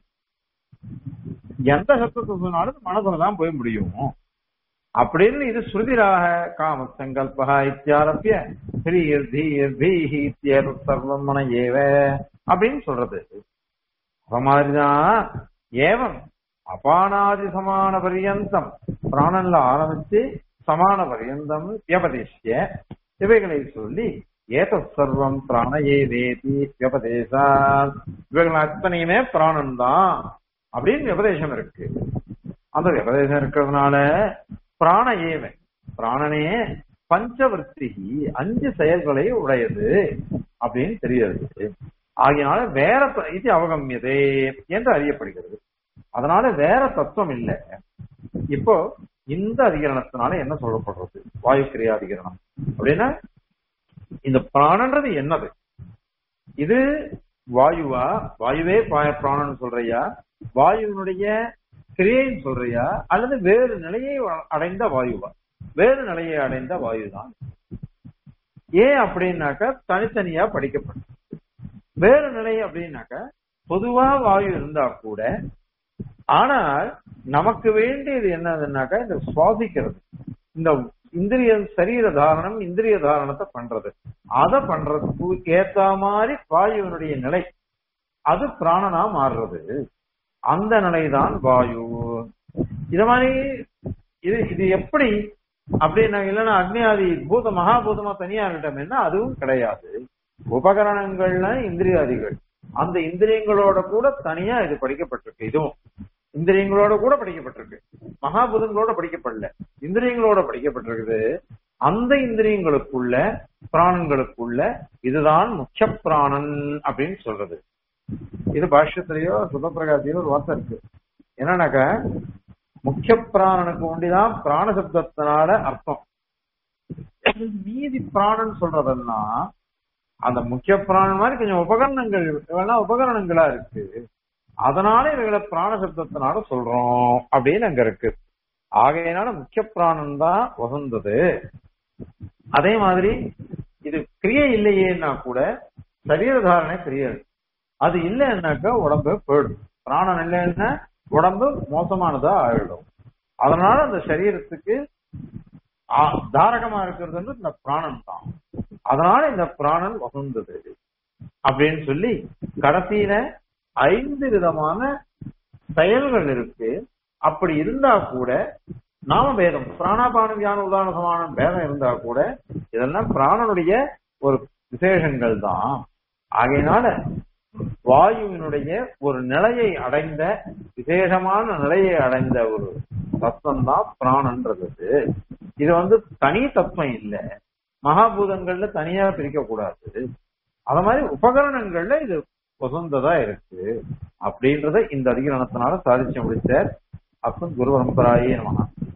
எந்த சப்தத்தை சொன்னாலும் மனசுல தான் போய் முடியும் அப்படின்னு இது ஸ்ருதிராக காம சங்கல்பா இத்தியாரப்பிய ஹ்ரீர் தீர் பீஹி இத்தியர் சர்வம் மன ஏவ அப்படின்னு சொல்றது அது மாதிரிதான் ஏவம் அபானாதி சமான பரியந்தம் பிராணன்ல ஆரம்பிச்சு சமான பரியந்தம் வியபதேசிய இவைகளை சொல்லி ஏத சர்வம் பிராணையே வேதி வியபதேசா இவைகள் அத்தனையுமே பிராணன் தான் அப்படின்னு விபதேசம் இருக்கு அந்த விபதேசம் இருக்கிறதுனால பிராண ஏவ பிராணனே பஞ்சவர்த்தி அஞ்சு செயல்களை உடையது அப்படின்னு தெரிகிறது ஆகையினால வேற த- இது அவகமியதே என்று அறியப்படுகிறது அதனால வேற தத்துவம் இல்லை இப்போ இந்த அதிகரணத்தினால என்ன சொல்லப்படுறது வாயு கிரியாதிகரணம் அப்படின்னா இந்த பிராணன்றது என்னது இது வாயுவா வாயுவே பா- பிராணன் சொல்றியா வாயுவினுடைய கிரியைன்னு சொல்றியா அல்லது வேறு நிலையை அடைந்த வாயுவா வேறு நிலையை அடைந்த வாயுதான் ஏன் அப்படின்னாக்கா தனித்தனியா படிக்கப்படும் வேறு நிலை அப்படின்னாக்கா பொதுவா வாயு இருந்தா கூட ஆனால் நமக்கு வேண்டியது என்னதுன்னாக்கா இந்த சுவாசிக்கிறது இந்த இந்திரிய சரீர தாரணம் இந்திரிய தாரணத்தை பண்றது அதை பண்றதுக்கு ஏத்த மாதிரி வாயுவினுடைய நிலை அது பிராணனா மாறுறது அந்த நிலைதான் வாயு இத மாதிரி இது இது எப்படி அப்படின்னா இல்லைன்னா அக்னியாதி பூத மகாபூதமா தனியா இருக்கட்டோம்னா அதுவும் கிடையாது உபகரணங்கள்ல இந்திரியாதிகள் அந்த இந்திரியங்களோட கூட தனியா இது படிக்கப்பட்டிருக்கு இதுவும் இந்திரியங்களோட கூட படிக்கப்பட்டிருக்கு மகாபூதங்களோட படிக்கப்படல இந்திரியங்களோட படிக்கப்பட்டிருக்குது அந்த இந்திரியங்களுக்குள்ள பிராணங்களுக்குள்ள இதுதான் முக்கிய பிராணன் அப்படின்னு சொல்றது இது பாஷ்யத்திலேயோ சுதப்பிரகாசியோ ஒரு வார்த்தை இருக்கு என்னன்னாக்க முக்கிய பிராணனுக்கு ஒண்டிதான் பிராண சப்தத்தினால அர்த்தம் மீதி பிராணன் சொல்றதெல்லாம் அந்த முக்கிய பிராணன் மாதிரி கொஞ்சம் உபகரணங்கள் இவெல்லாம் உபகரணங்களா இருக்கு அதனால இவங்களை பிராண சப்தத்தினால சொல்றோம் அப்படின்னு அங்க இருக்கு ஆகையினால முக்கிய பிராணன் தான் வசந்தது அதே மாதிரி இது கிரியை இல்லையேன்னா கூட சரீர தாரணை கிரியை இருக்கு. அது இல்லைன்னாக்கா உடம்பு போயிடும் பிராணம் இல்லைன்னா உடம்பு மோசமானதா ஆயிடும் அதனால அந்த சரீரத்துக்கு ஆ, தாரகமா இருக்கிறது வந்து இந்த பிராணன் தான் அதனால இந்த பிராணன் வசந்தது அப்படின்னு சொல்லி கடைசியில ஐந்து விதமான செயல்கள் இருக்கு அப்படி இருந்தா கூட நாம பேதம் பிராணாபான வியான உதாரண சமான பேதம் இருந்தா கூட இதெல்லாம் பிராணனுடைய ஒரு விசேஷங்கள் தான் ஆகையினால வாயுவினுடைய ஒரு நிலையை அடைந்த விசேஷமான நிலையை அடைந்த ஒரு தத்துவம் தான் பிராணன்றது இது வந்து தனி தத்துவம் இல்ல மகாபூதங்கள்ல தனியா பிரிக்க கூடாது அத மாதிரி உபகரணங்கள்ல இது வசந்ததா இருக்கு அப்படின்றத இந்த அதிகரணத்தினால சாதிச்சு முடிச்சார் அப்பன் குரு பரம்பராயே நமகா